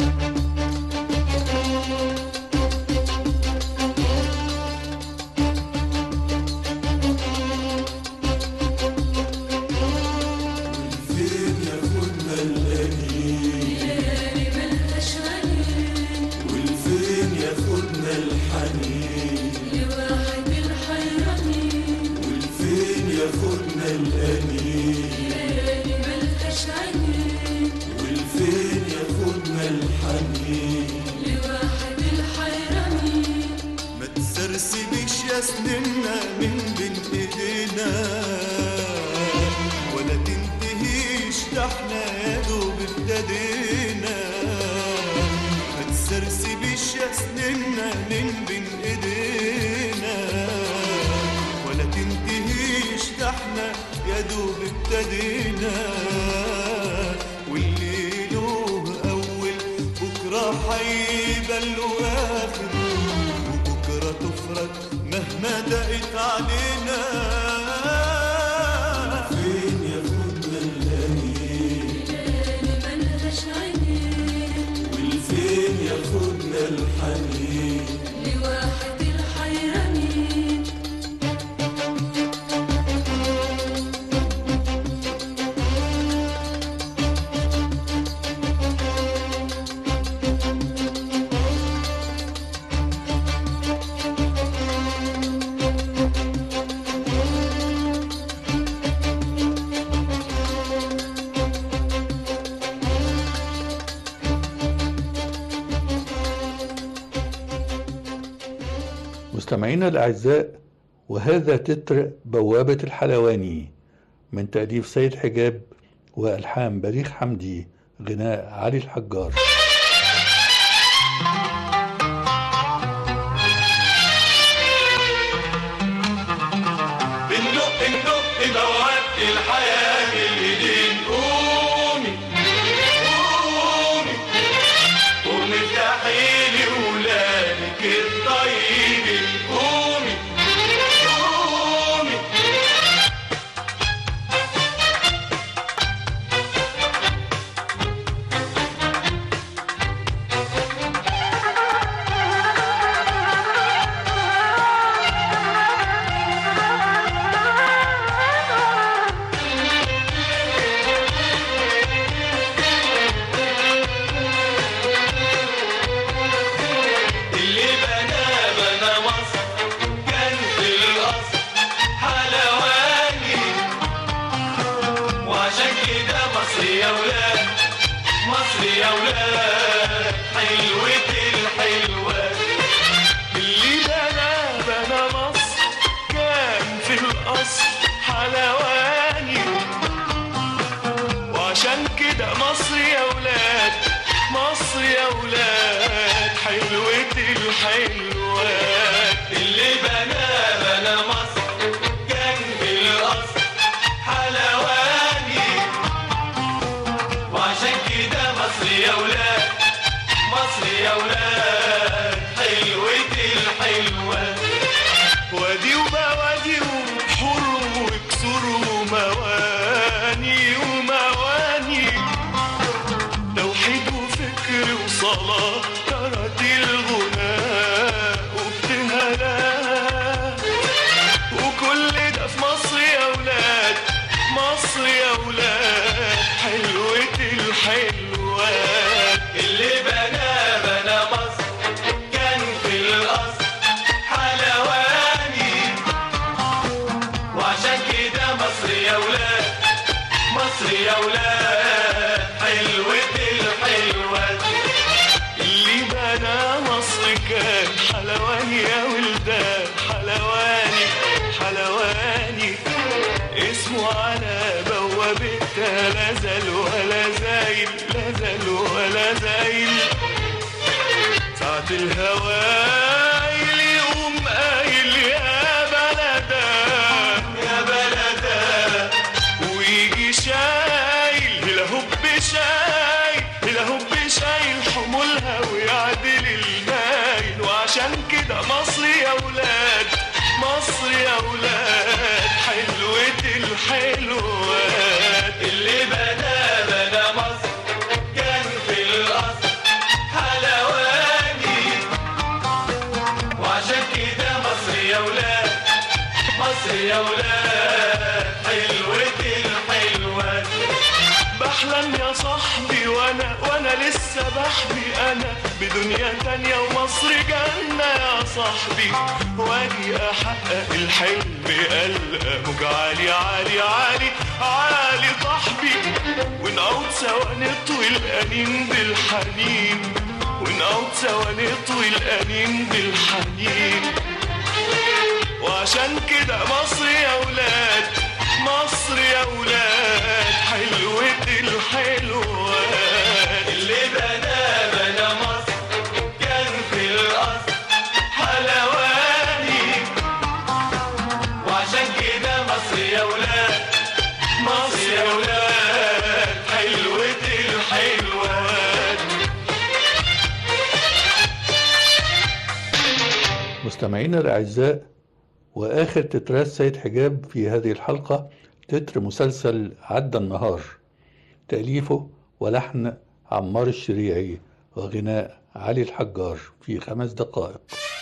فين ياخدنا الأنين ليالي ملهاش عنين والفين ياخدنا الحنين لواحد الحيرانين والفين ياخدنا الأنين ليالي ملهاش عنين والفين ياخدنا الحنين لواحد الحيرانين ما تسرسبيش يا سننا من بين ايدينا ولا تنتهيش ده احنا يا دوب ابتدينا ما تسرسبيش يا سننا من بين ايدينا ولا تنتهيش ده احنا يا دوب ابتدينا واللي له اول بكره هيبقى له اخر وبكره تفرج مهما دقت علينا فين ياخدنا الأنين ملهاش عينين والفين ياخدنا الحنين لواحد الحيرانين مستمعينا الأعزاء وهذا تتر بوابة الحلواني من تأليف سيد حجاب وألحان بليغ حمدي غناء علي الحجار بندق ندق بوابة الحياة بالإيدين قومي قومي قومي افتحي لي ولادك الطيبين قومي قومي الحلوات اللي بنى بنى مصر جنب القصر حلواني وعشان كده مصر يا ولاد مصر يا ولاد حلوة الحلوات وادي وبوادي وبحور وكسور ومواني ومواني توحيد وفكر وصلاة ترى الغناء وابتهالات وكل ده في مصر يا ولاد مصر يا ولاد حلوة الحلوات اللي بنى بنى مصر كان في القصر حلواني وعشان كده مصر يا ولاد مصر يا ولاد حلوة الحلوات اللي بنى مصر كان حلواني يا ولدان حلواني حلواني اسمه على بوابتها لا زال ولا زايل لا زال ولا زايل ساعة الهوايل يقوم قايل يا بلدا يا بلدا ويجي شايل الهب شايل الهب شايل حمولها ويعدل المايل وعشان كده مصر يا ولاد مصر يا ولاد حلوة الحلوات اللي بنى بنى مصر كان في القصر حلواني وعشان كده مصر يا ولاد مصر يا ولاد حلوة الحلوات بحلم يا صاحبي وانا وانا لسه بحبي انا بدنيا تانية ومصر جنة يا صاحبي واجي احقق الحلم القى موج عالي عالي عالي عالي صاحبي ونقعد سوا نطوي الانين بالحنين ونقعد سوا نطوي الانين بالحنين وعشان كده مصر يا ولاد مصر يا ولاد حلوة الحلوات اللي بنى بنى مصر كان في القصر حلواني وعشان كده مصر يا ولاد مصر يا ولاد حلوة الحلوات مستمعينا الأعزاء وآخر تترات سيد حجاب في هذه الحلقة تتر مسلسل عدى النهار تأليفه ولحن عمار الشريعي وغناء علي الحجار في خمس دقائق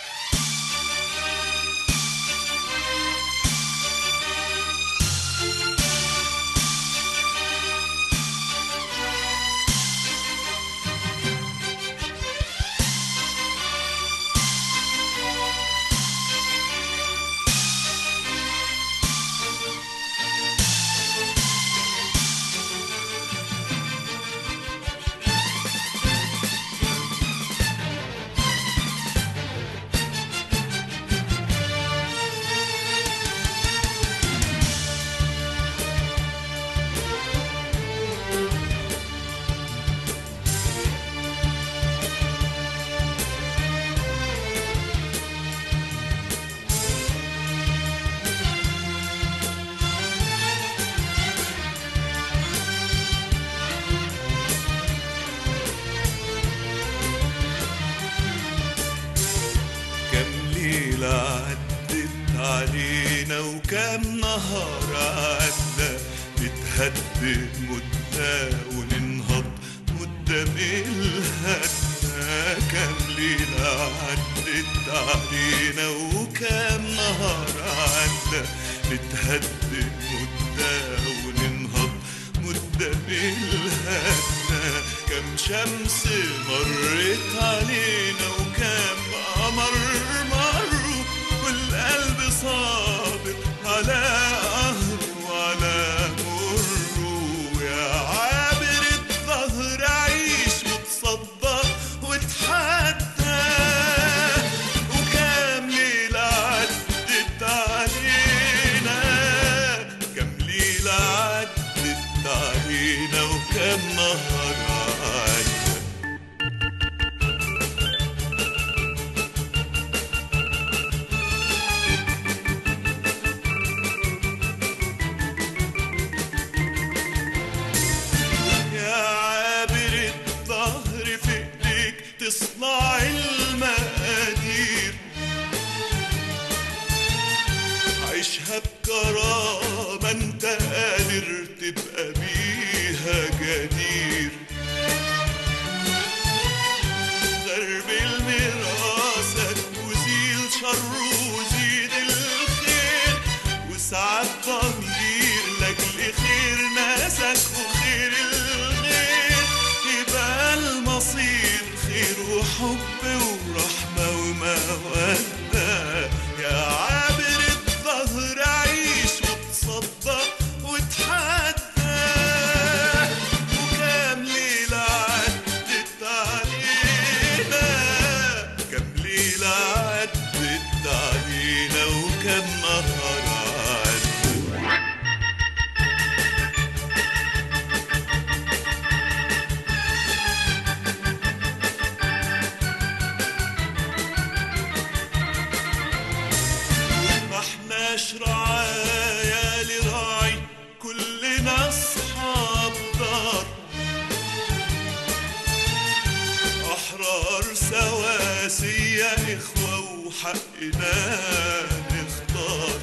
كم ليلة عدت علينا وكم نهار عدى نتهدى مدة وننهض مدة ملهدنا كم ليلة عدت علينا وكم نهار عدى نتهدى مدة وننهض مدة ملهدنا كم شمس مرت علينا وكم قمر مروا والقلب صابر على قهر وعلى مر يا عابر الظهر عيش وتصدق وتحدى وكم ليلة عدت علينا كم ليلة عدت علينا وكم نهار عدى بكرامة انت قادر تبقى بيها جدير غربل مراسك وزيل شر وزيد الخير وسعد ضمير لاجل خير ناسك وخير الغير يبقى المصير خير وحب ورحمة ومودة يا عابر الظهر عيش وتصدق وتحدى وكام ليلة عدت علينا كام ليلة عدت علينا وكام نهار عدت ما احناش رعايا لراعي كلنا اصحاب دار احرار سواسية اخوة وحقنا نختار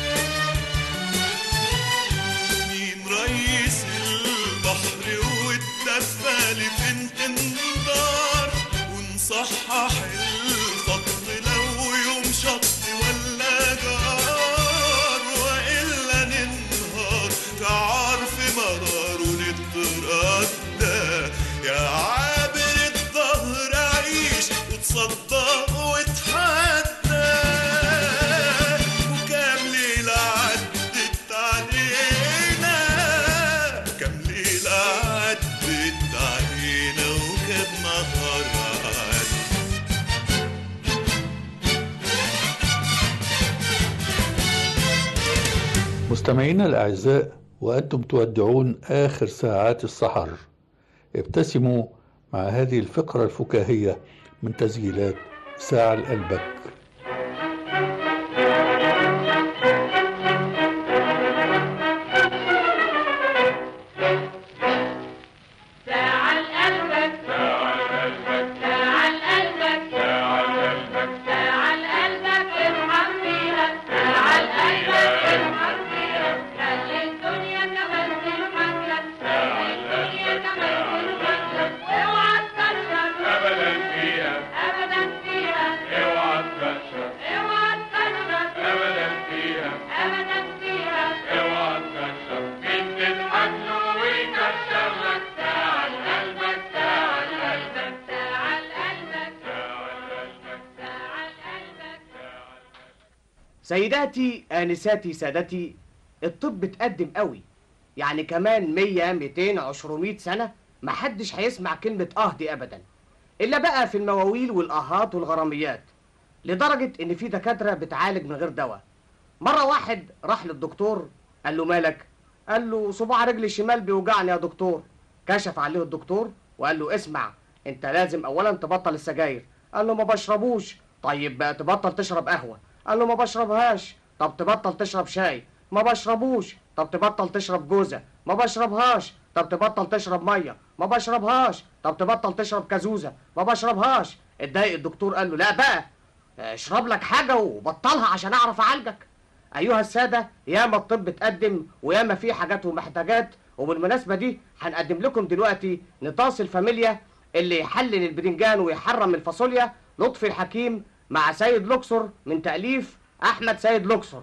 مين رئيس البحر والدفة لفين تندار ونصحح الخط لو يوم شط ولا جار والا ننهار في عار في مرار ونتردى يا عابر الظهر عيش وتصدق وتحدى وكام ليلة عدت علينا كام ليلة عدت علينا وكام نهار عدت مستمعينا الأعزاء وأنتم تودعون آخر ساعات السحر ابتسموا مع هذه الفقرة الفكاهية من تسجيلات ساعة لقلبك ساعة لقلبك ساعة لقلبك ساعة لقلبك ساعة لقلبك ساعة لقلبك ارحم فيها ساعة لقلبك ارحم فيها خلي الدنيا كمان تضحك لك خلي الدنيا كمان تضحك لك اوعى تكشر أبدا فيها ابدا فيها اوعى تكشر اوعى تكشر أبدا فيها ابدا فيها اوعى تكشر مين تضحك له ويكشر لك ساعة لقلبك ساعة لقلبك ساعة لقلبك ساعة لقلبك ساعة لقلبك سيداتي آنساتي سادتي الطب اتقدم قوي يعني كمان 100 200 200 سنة محدش هيسمع كلمة اه دي أبدا إلا بقى في المواويل والآهات والغراميات لدرجة إن في دكاترة بتعالج من غير دواء مرة واحد راح للدكتور قال له مالك؟ قال له صباع رجلي الشمال بيوجعني يا دكتور كشف عليه الدكتور وقال له اسمع انت لازم اولا تبطل السجاير قال له ما بشربوش طيب بقى تبطل تشرب قهوة قال له ما بشربهاش طب تبطل تشرب شاي ما بشربوش طب تبطل تشرب جوزة ما بشربهاش طب تبطل تشرب مية ما بشربهاش طب تبطل تشرب كازوزة ما بشربهاش اتضايق الدكتور قال له لا بقى اشرب لك حاجة وبطلها عشان اعرف اعالجك ايها السادة ياما الطب اتقدم وياما فيه حاجات ومحتاجات وبالمناسبة دي هنقدم لكم دلوقتي نطاس الفاميليا اللي يحلل البدنجان ويحرم الفاصوليا لطفي الحكيم مع سيد لوكسور من تأليف أحمد سيد لوكسور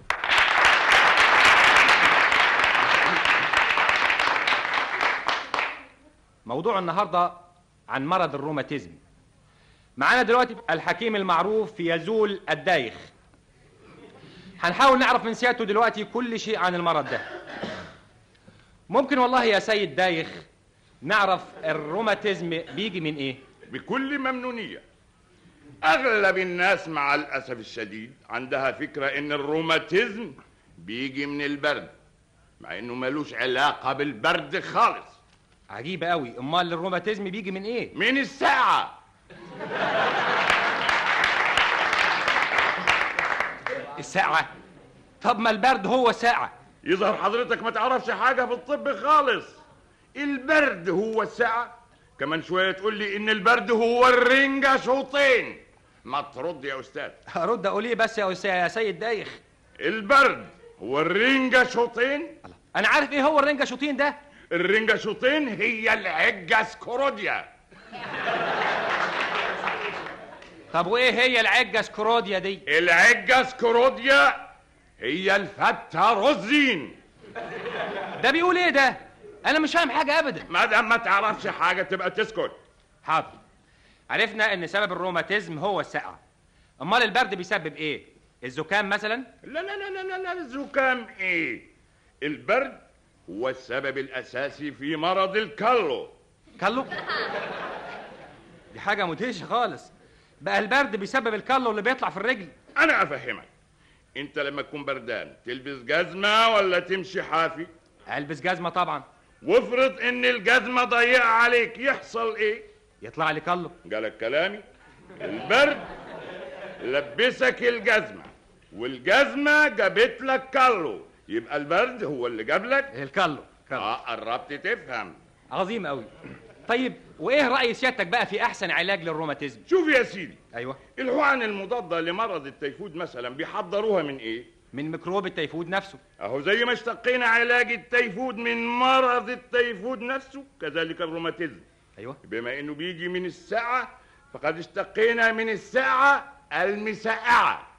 موضوع النهارده عن مرض الروماتيزم معانا دلوقتي الحكيم المعروف يزول الدايخ هنحاول نعرف من سيادته دلوقتي كل شيء عن المرض ده ممكن والله يا سيد دايخ نعرف الروماتيزم بيجي من ايه بكل ممنونية أغلب الناس مع الأسف الشديد عندها فكرة إن الروماتيزم بيجي من البرد مع إنه ملوش علاقة بالبرد خالص عجيبة قوي امال الروماتيزم بيجي من ايه من الساعة الساعة طب ما البرد هو ساعة يظهر حضرتك ما تعرفش حاجة في الطب خالص البرد هو الساعة كمان شوية تقول لي إن البرد هو الرنجة شوطين ما ترد يا أستاذ هرد اقول ايه بس يا أستاذ- يا سيد دايخ البرد والرنجة شوطين انا عارف ايه هو الرنجة شوطين ده الرنجة شوطين هي العجة سكروديا طب وايه هي العجة سكروديا دي العجة سكروديا هي الفتة رزين ده بيقول ايه ده انا مش فاهم حاجة ابدا ما دام ما تعرفش حاجة تبقى تسكت حاضر عرفنا ان سبب الروماتيزم هو السقع امال البرد بيسبب ايه الزكام مثلا لا لا لا لا لا, لا الزكام ايه البرد هو السبب الاساسي في مرض الكالو كالو دي حاجة مدهشة خالص بقى البرد بيسبب الكالو اللي بيطلع في الرجل انا افهمك انت لما تكون بردان تلبس جزمة ولا تمشي حافي البس جزمة طبعا وافرض ان الجزمة ضيقة عليك يحصل ايه يطلع لي كالو جالك كلامي البرد لبسك الجزمة والجزمة جابت لك كالو يبقى البرد هو اللي جاب لك الكالو اه قربت تفهم عظيم قوي طيب وايه رأي سيادتك بقى في احسن علاج للروماتيزم شوف يا سيدي ايوه الحقن المضادة لمرض التيفود مثلا بيحضروها من ايه من ميكروب التيفود نفسه اهو زي ما اشتقينا علاج التيفود من مرض التيفود نفسه كذلك الروماتيزم ايوه بما انه بيجي من الساعة فقد اشتقينا من الساعة المسقعة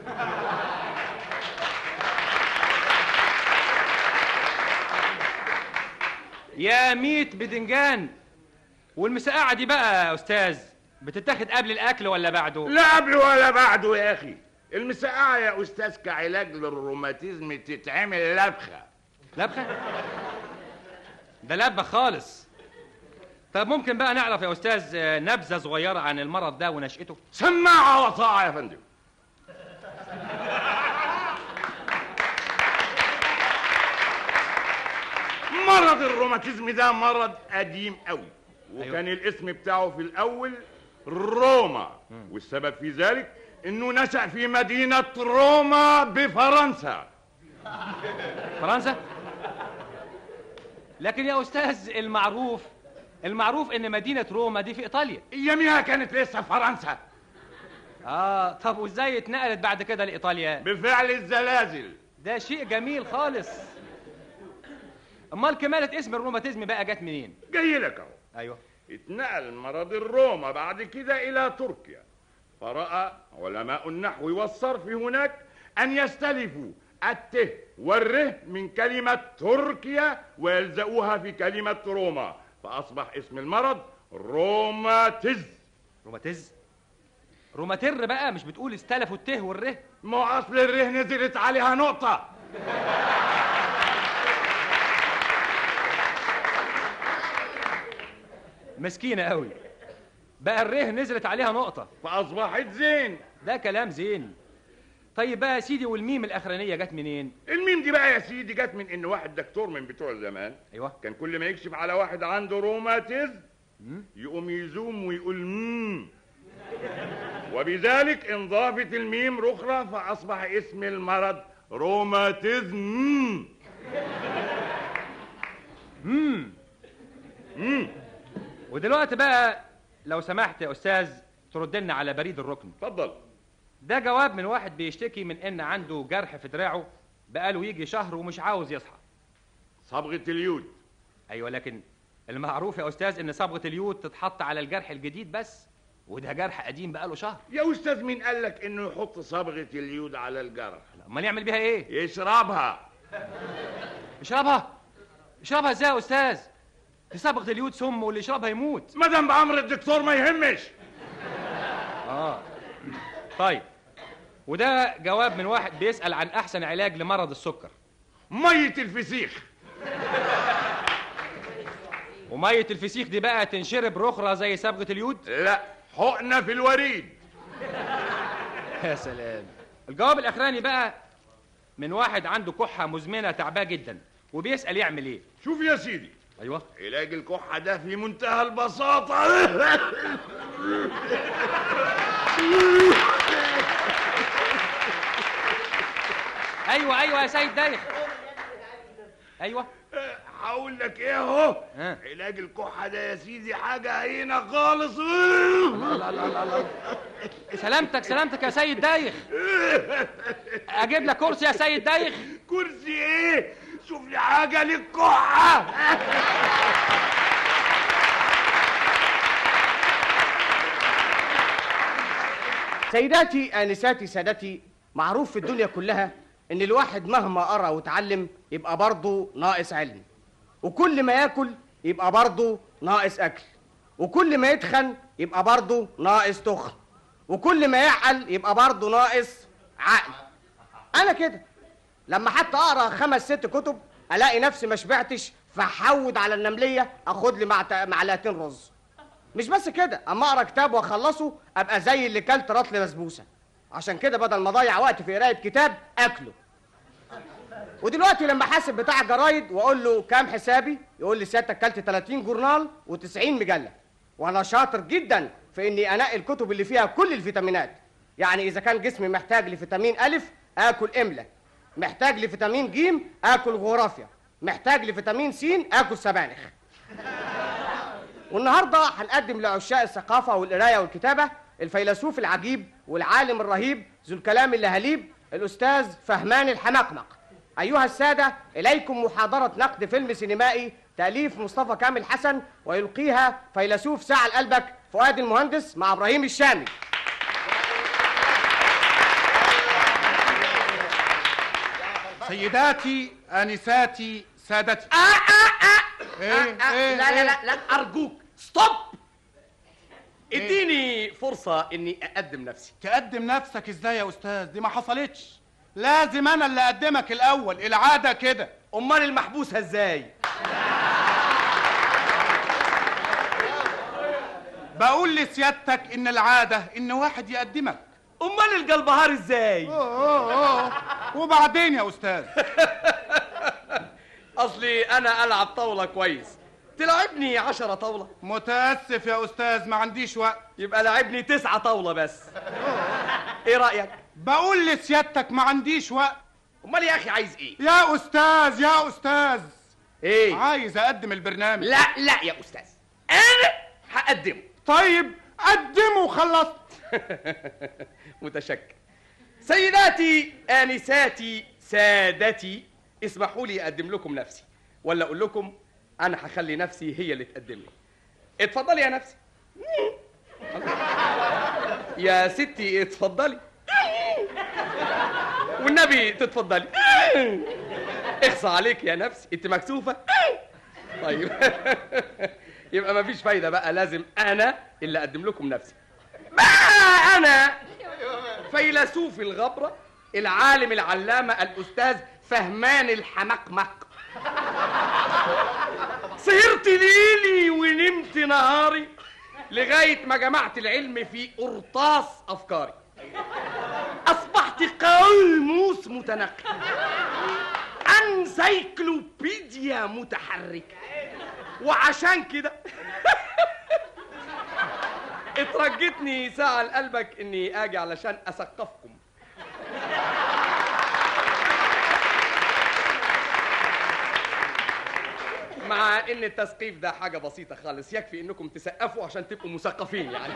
يا ميت بدنجان والمسقعة دي بقى يا استاذ بتتاخد قبل الاكل ولا بعده لا قبل ولا بعده يا اخي المسقعة يا استاذ كعلاج للروماتيزم تتعمل لبخة لبخة ده لبخ خالص طب ممكن بقى نعرف يا استاذ آه، نبذة صغيرة عن المرض ده ونشأته سماعة وطاعة يا فندم مرض الروماتيزم ده مرض قديم قوي وكان الاسم بتاعه في الاول روما والسبب في ذلك انه نشأ في مدينة روما بفرنسا فرنسا لكن يا استاذ المعروف المعروف ان مدينة روما دي في ايطاليا اياميها كانت لسه فرنسا اه طب وازاي اتنقلت بعد كده لايطاليا بفعل الزلازل ده شيء جميل خالص امال كمالة اسم الروماتيزم بقى جت منين جاي لك اهو ايوه اتنقل مرض الروما بعد كده الى تركيا فرأى علماء النحو والصرف هناك ان يستلفوا الت والره من كلمة تركيا ويلزقوها في كلمة روما فأصبح اسم المرض روماتيز روماتيز روماتير بقى مش بتقول استلفوا الته والره ما أصل الره نزلت عليها نقطة مسكينة قوي بقى الره نزلت عليها نقطة فأصبحت زين ده كلام زين طيب بقى يا سيدي والميم الأخرانية جت منين؟ الميم دي بقى يا سيدي جت من ان واحد دكتور من بتوع زمان ايوه كان كل ما يكشف على واحد عنده روماتيز يقوم يزوم ويقول مم وبذلك انضافت الميم رخرة فأصبح اسم المرض روماتيزم امم امم ودلوقتي بقى لو سمحت يا أستاذ ترد لنا على بريد الركن اتفضل ده جواب من واحد بيشتكي من إن عنده جرح في دراعه بقاله يجي شهر ومش عاوز يصحى صبغة اليود أيوة لكن المعروف يا أستاذ إن صبغة اليود تتحط على الجرح الجديد بس وده جرح قديم بقاله شهر يا أستاذ مين قال لك إنه يحط صبغة اليود على الجرح أمال يعمل بيها إيه؟ يشربها يشربها يشربها إزاي يا أستاذ؟ دي صبغة اليود سم واللي يشربها يموت مدام بأمر الدكتور ما يهمش آه طيب وده جواب من واحد بيسأل عن أحسن علاج لمرض السكر مية الفسيخ ومية الفسيخ دي بقى تنشرب رخرة زي صبغة اليود؟ لا حقنة في الوريد يا سلام الجواب الأخراني بقى من واحد عنده كحة مزمنة تعباه جدا وبيسأل يعمل إيه؟ شوف يا سيدي أيوه علاج الكحة ده في منتهى البساطة أيوه أيوه يا سيد دايخ أيوه هقول لك ايه اهو ها. علاج الكحة ده يا سيدي حاجة هينة خالص لا لا لا لا سلامتك سلامتك يا سيد دايخ أجيب لك كرسي يا سيد دايخ كرسي ايه شوف لي حاجه للكحه سيداتي آنساتي سادتي معروف في الدنيا كلها إن الواحد مهما قرأ وتعلم يبقى برضه ناقص علم وكل ما ياكل يبقى برضه ناقص أكل وكل ما يتخن يبقى برضه ناقص تخن وكل ما يعقل يبقى برضه ناقص عقل أنا كده لما حتى أقرأ خمس ست كتب ألاقي نفسي ما شبعتش فحود على النملية أخد لي معت- معلقتين رز مش بس كده اما اقرا كتاب واخلصه ابقى زي اللي كلت رطل بسبوسه عشان كده بدل ما اضيع وقت في قرايه كتاب اكله ودلوقتي لما حاسب بتاع جرايد واقول له كام حسابي يقول لي سيادتك كلت 30 جورنال و90 مجله وانا شاطر جدا في اني انقي الكتب اللي فيها كل الفيتامينات يعني اذا كان جسمي محتاج لفيتامين الف اكل املا محتاج لفيتامين جيم اكل جغرافيا محتاج لفيتامين س اكل سبانخ والنهارده هنقدم لعشاق الثقافه والقرايه والكتابه الفيلسوف العجيب والعالم الرهيب ذو الكلام اللهليب الاستاذ فهمان الحمقمق ايها الساده اليكم محاضره نقد فيلم سينمائي تاليف مصطفى كامل حسن ويلقيها فيلسوف ساعة قلبك فؤاد المهندس مع ابراهيم الشامي سيداتي انساتي سادتي آه آه آه ايه آه ايه لا لا إيه؟ لا لا ارجوك ستوب اديني فرصه اني اقدم نفسي تقدم نفسك ازاي يا استاذ دي ما حصلتش لازم انا اللي اقدمك الاول العاده كده امال المحبوسه ازاي بقول لسيادتك ان العاده ان واحد يقدمك امال الجلبهار ازاي اوه اوه اوه وبعدين يا استاذ اصلي انا العب طاوله كويس تلعبني عشرة طاوله متاسف يا استاذ ما عنديش وقت يبقى لعبني تسعة طاوله بس ايه رايك بقول لسيادتك ما عنديش وقت امال يا اخي عايز ايه يا استاذ يا استاذ ايه عايز اقدم البرنامج لا لا يا استاذ انا هقدمه طيب قدمه وخلصت متشكر سيداتي انساتي سادتي اسمحوا لي اقدم لكم نفسي ولا اقول لكم انا هخلي نفسي هي اللي تقدم لي اتفضلي يا نفسي يا ستي اتفضلي والنبي تتفضلي اخصى عليك يا نفسي انت مكسوفه طيب يبقى مفيش فايده بقى لازم انا اللي اقدم لكم نفسي بقى انا فيلسوف الغبره العالم العلامه الاستاذ فهمان الحمقمق سهرت ليلي ونمت نهاري لغايه ما جمعت العلم في قرطاس افكاري اصبحت قاموس متنقل انسيكلوبيديا متحركه وعشان كده اترجتني ساعة لقلبك اني اجي علشان اثقفكم مع ان التثقيف ده حاجة بسيطة خالص يكفي انكم تسقفوا عشان تبقوا مثقفين يعني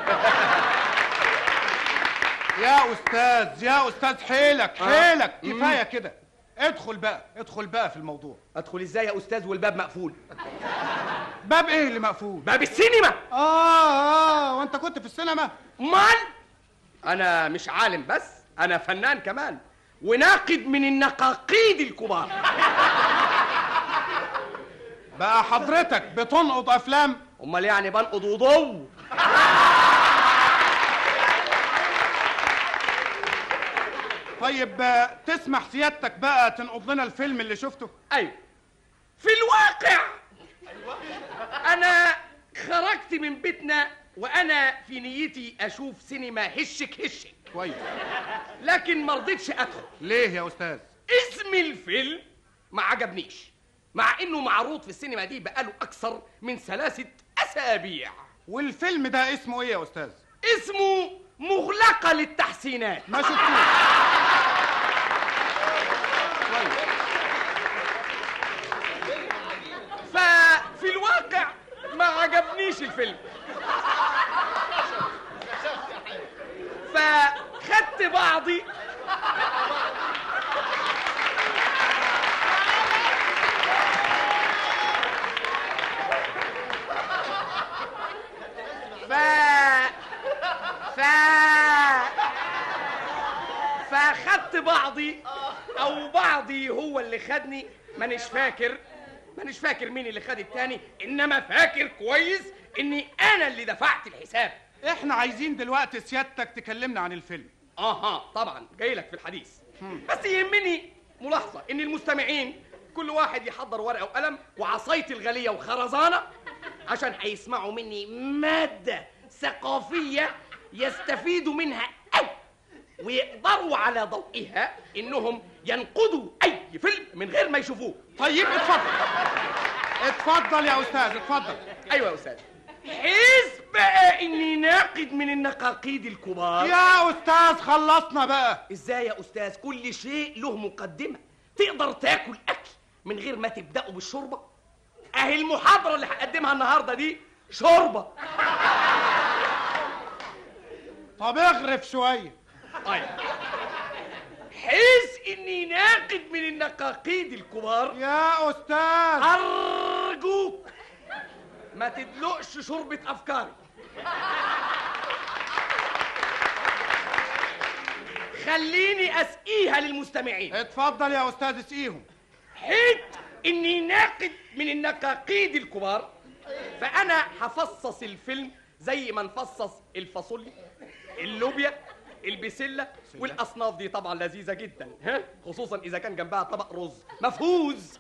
يا استاذ يا استاذ حيلك آه. حيلك مم. كفايه كده ادخل بقى ادخل بقى في الموضوع ادخل ازاي يا استاذ والباب مقفول باب ايه اللي مقفول باب السينما اه اه وانت كنت في السينما مال انا مش عالم بس انا فنان كمان وناقد من النقاقيد الكبار بقى حضرتك بتنقض افلام امال يعني بنقض وضوء طيب آه، تسمح سيادتك بقى تنقض لنا الفيلم اللي شفته ايوه في الواقع انا خرجت من بيتنا وانا في نيتي اشوف سينما هشك هشك كويس لكن ما رضيتش ادخل ليه يا استاذ اسم الفيلم ما عجبنيش مع انه معروض في السينما دي بقاله اكثر من ثلاثه اسابيع والفيلم ده اسمه ايه يا استاذ اسمه مغلقه للتحسينات ما شفتوش ففي الواقع ما عجبنيش الفيلم فخدت بعضي ف فاخدت بعضي او بعضي هو اللي خدني مانيش فاكر مانيش فاكر مين اللي خد التاني انما فاكر كويس اني انا اللي دفعت الحساب احنا عايزين دلوقتي سيادتك تكلمنا عن الفيلم اها طبعا جاي لك في الحديث بس يهمني ملاحظه ان المستمعين كل واحد يحضر ورقه وقلم وعصايتي الغاليه وخرزانه عشان هيسمعوا مني ماده ثقافيه يستفيدوا منها أوي ويقدروا على ضوئها انهم ينقدوا اي فيلم من غير ما يشوفوه طيب اتفضل اتفضل يا استاذ اتفضل ايوه يا استاذ حيث بقى اني ناقد من النقاقيد الكبار يا استاذ خلصنا بقى ازاي يا استاذ كل شيء له مقدمه تقدر تاكل اكل من غير ما تبداوا بالشوربه اهي المحاضره اللي هقدمها النهارده دي شوربه طب اغرف شويه طيب حيث اني ناقد من النقاقيد الكبار يا استاذ ارجوك ما تدلقش شوربه افكاري خليني اسقيها للمستمعين اتفضل يا استاذ اسقيهم حيث اني ناقد من النقاقيد الكبار فانا هفصص الفيلم زي ما نفصص الفاصوليا اللوبيا البسله والاصناف دي طبعا لذيذه جدا ها خصوصا اذا كان جنبها طبق رز مفهوز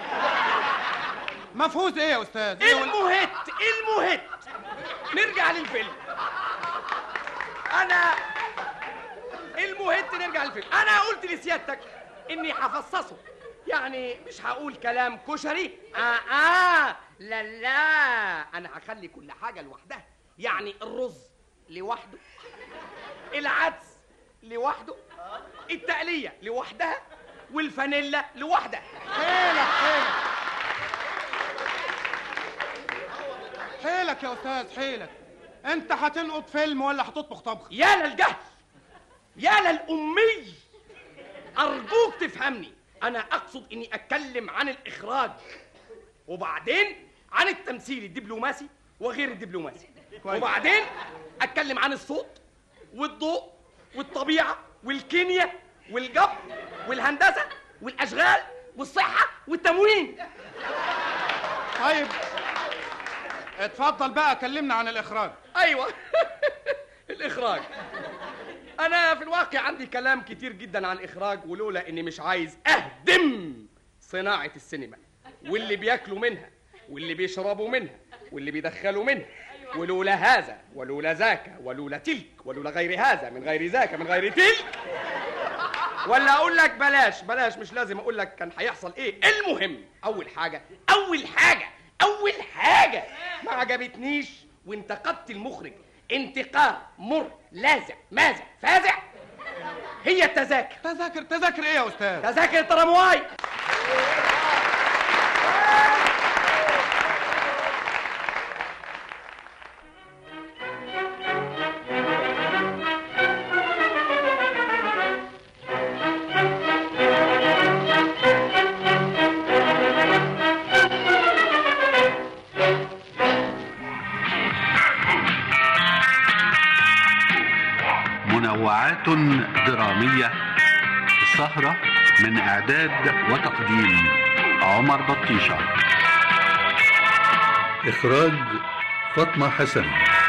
مفهوز ايه يا استاذ إيه ولا- المهت المهت نرجع للفيلم انا المهت نرجع للفيلم انا قلت لسيادتك اني هفصصه يعني مش هقول كلام كشري آه آه لا لا انا هخلي كل حاجه لوحدها يعني الرز لوحده العدس لوحده التقليه لوحدها والفانيلا لوحدها حيلك حيلك حيلك يا استاذ حيلك انت هتنقط فيلم ولا هتطبخ طبخ يا للجهل يا للأمي أرجوك تفهمني أنا أقصد إني أتكلم عن الإخراج وبعدين عن التمثيل الدبلوماسي وغير الدبلوماسي كويس. وبعدين أتكلم عن الصوت والضوء والطبيعة والكيمياء والجبر والهندسة والأشغال والصحة والتموين طيب اتفضل بقى كلمنا عن الاخراج ايوه الاخراج انا في الواقع عندي كلام كتير جدا عن الاخراج ولولا اني مش عايز اهدم صناعه السينما واللي بياكلوا منها واللي بيشربوا منها واللي بيدخلوا منها ولولا هذا ولولا ذاك ولولا تلك ولولا غير هذا من غير ذاك من غير تلك ولا اقول لك بلاش بلاش مش لازم اقول لك كان هيحصل ايه المهم اول حاجه اول حاجه اول حاجه ما عجبتنيش وانتقدت المخرج انتقاد مر لاذع ماذع فازع هي التذاكر تذاكر تذاكر ايه يا استاذ تذاكر الترامواي منوعات درامية السهرة من إعداد وتقديم عمر بطيشة إخراج فاطمة حسن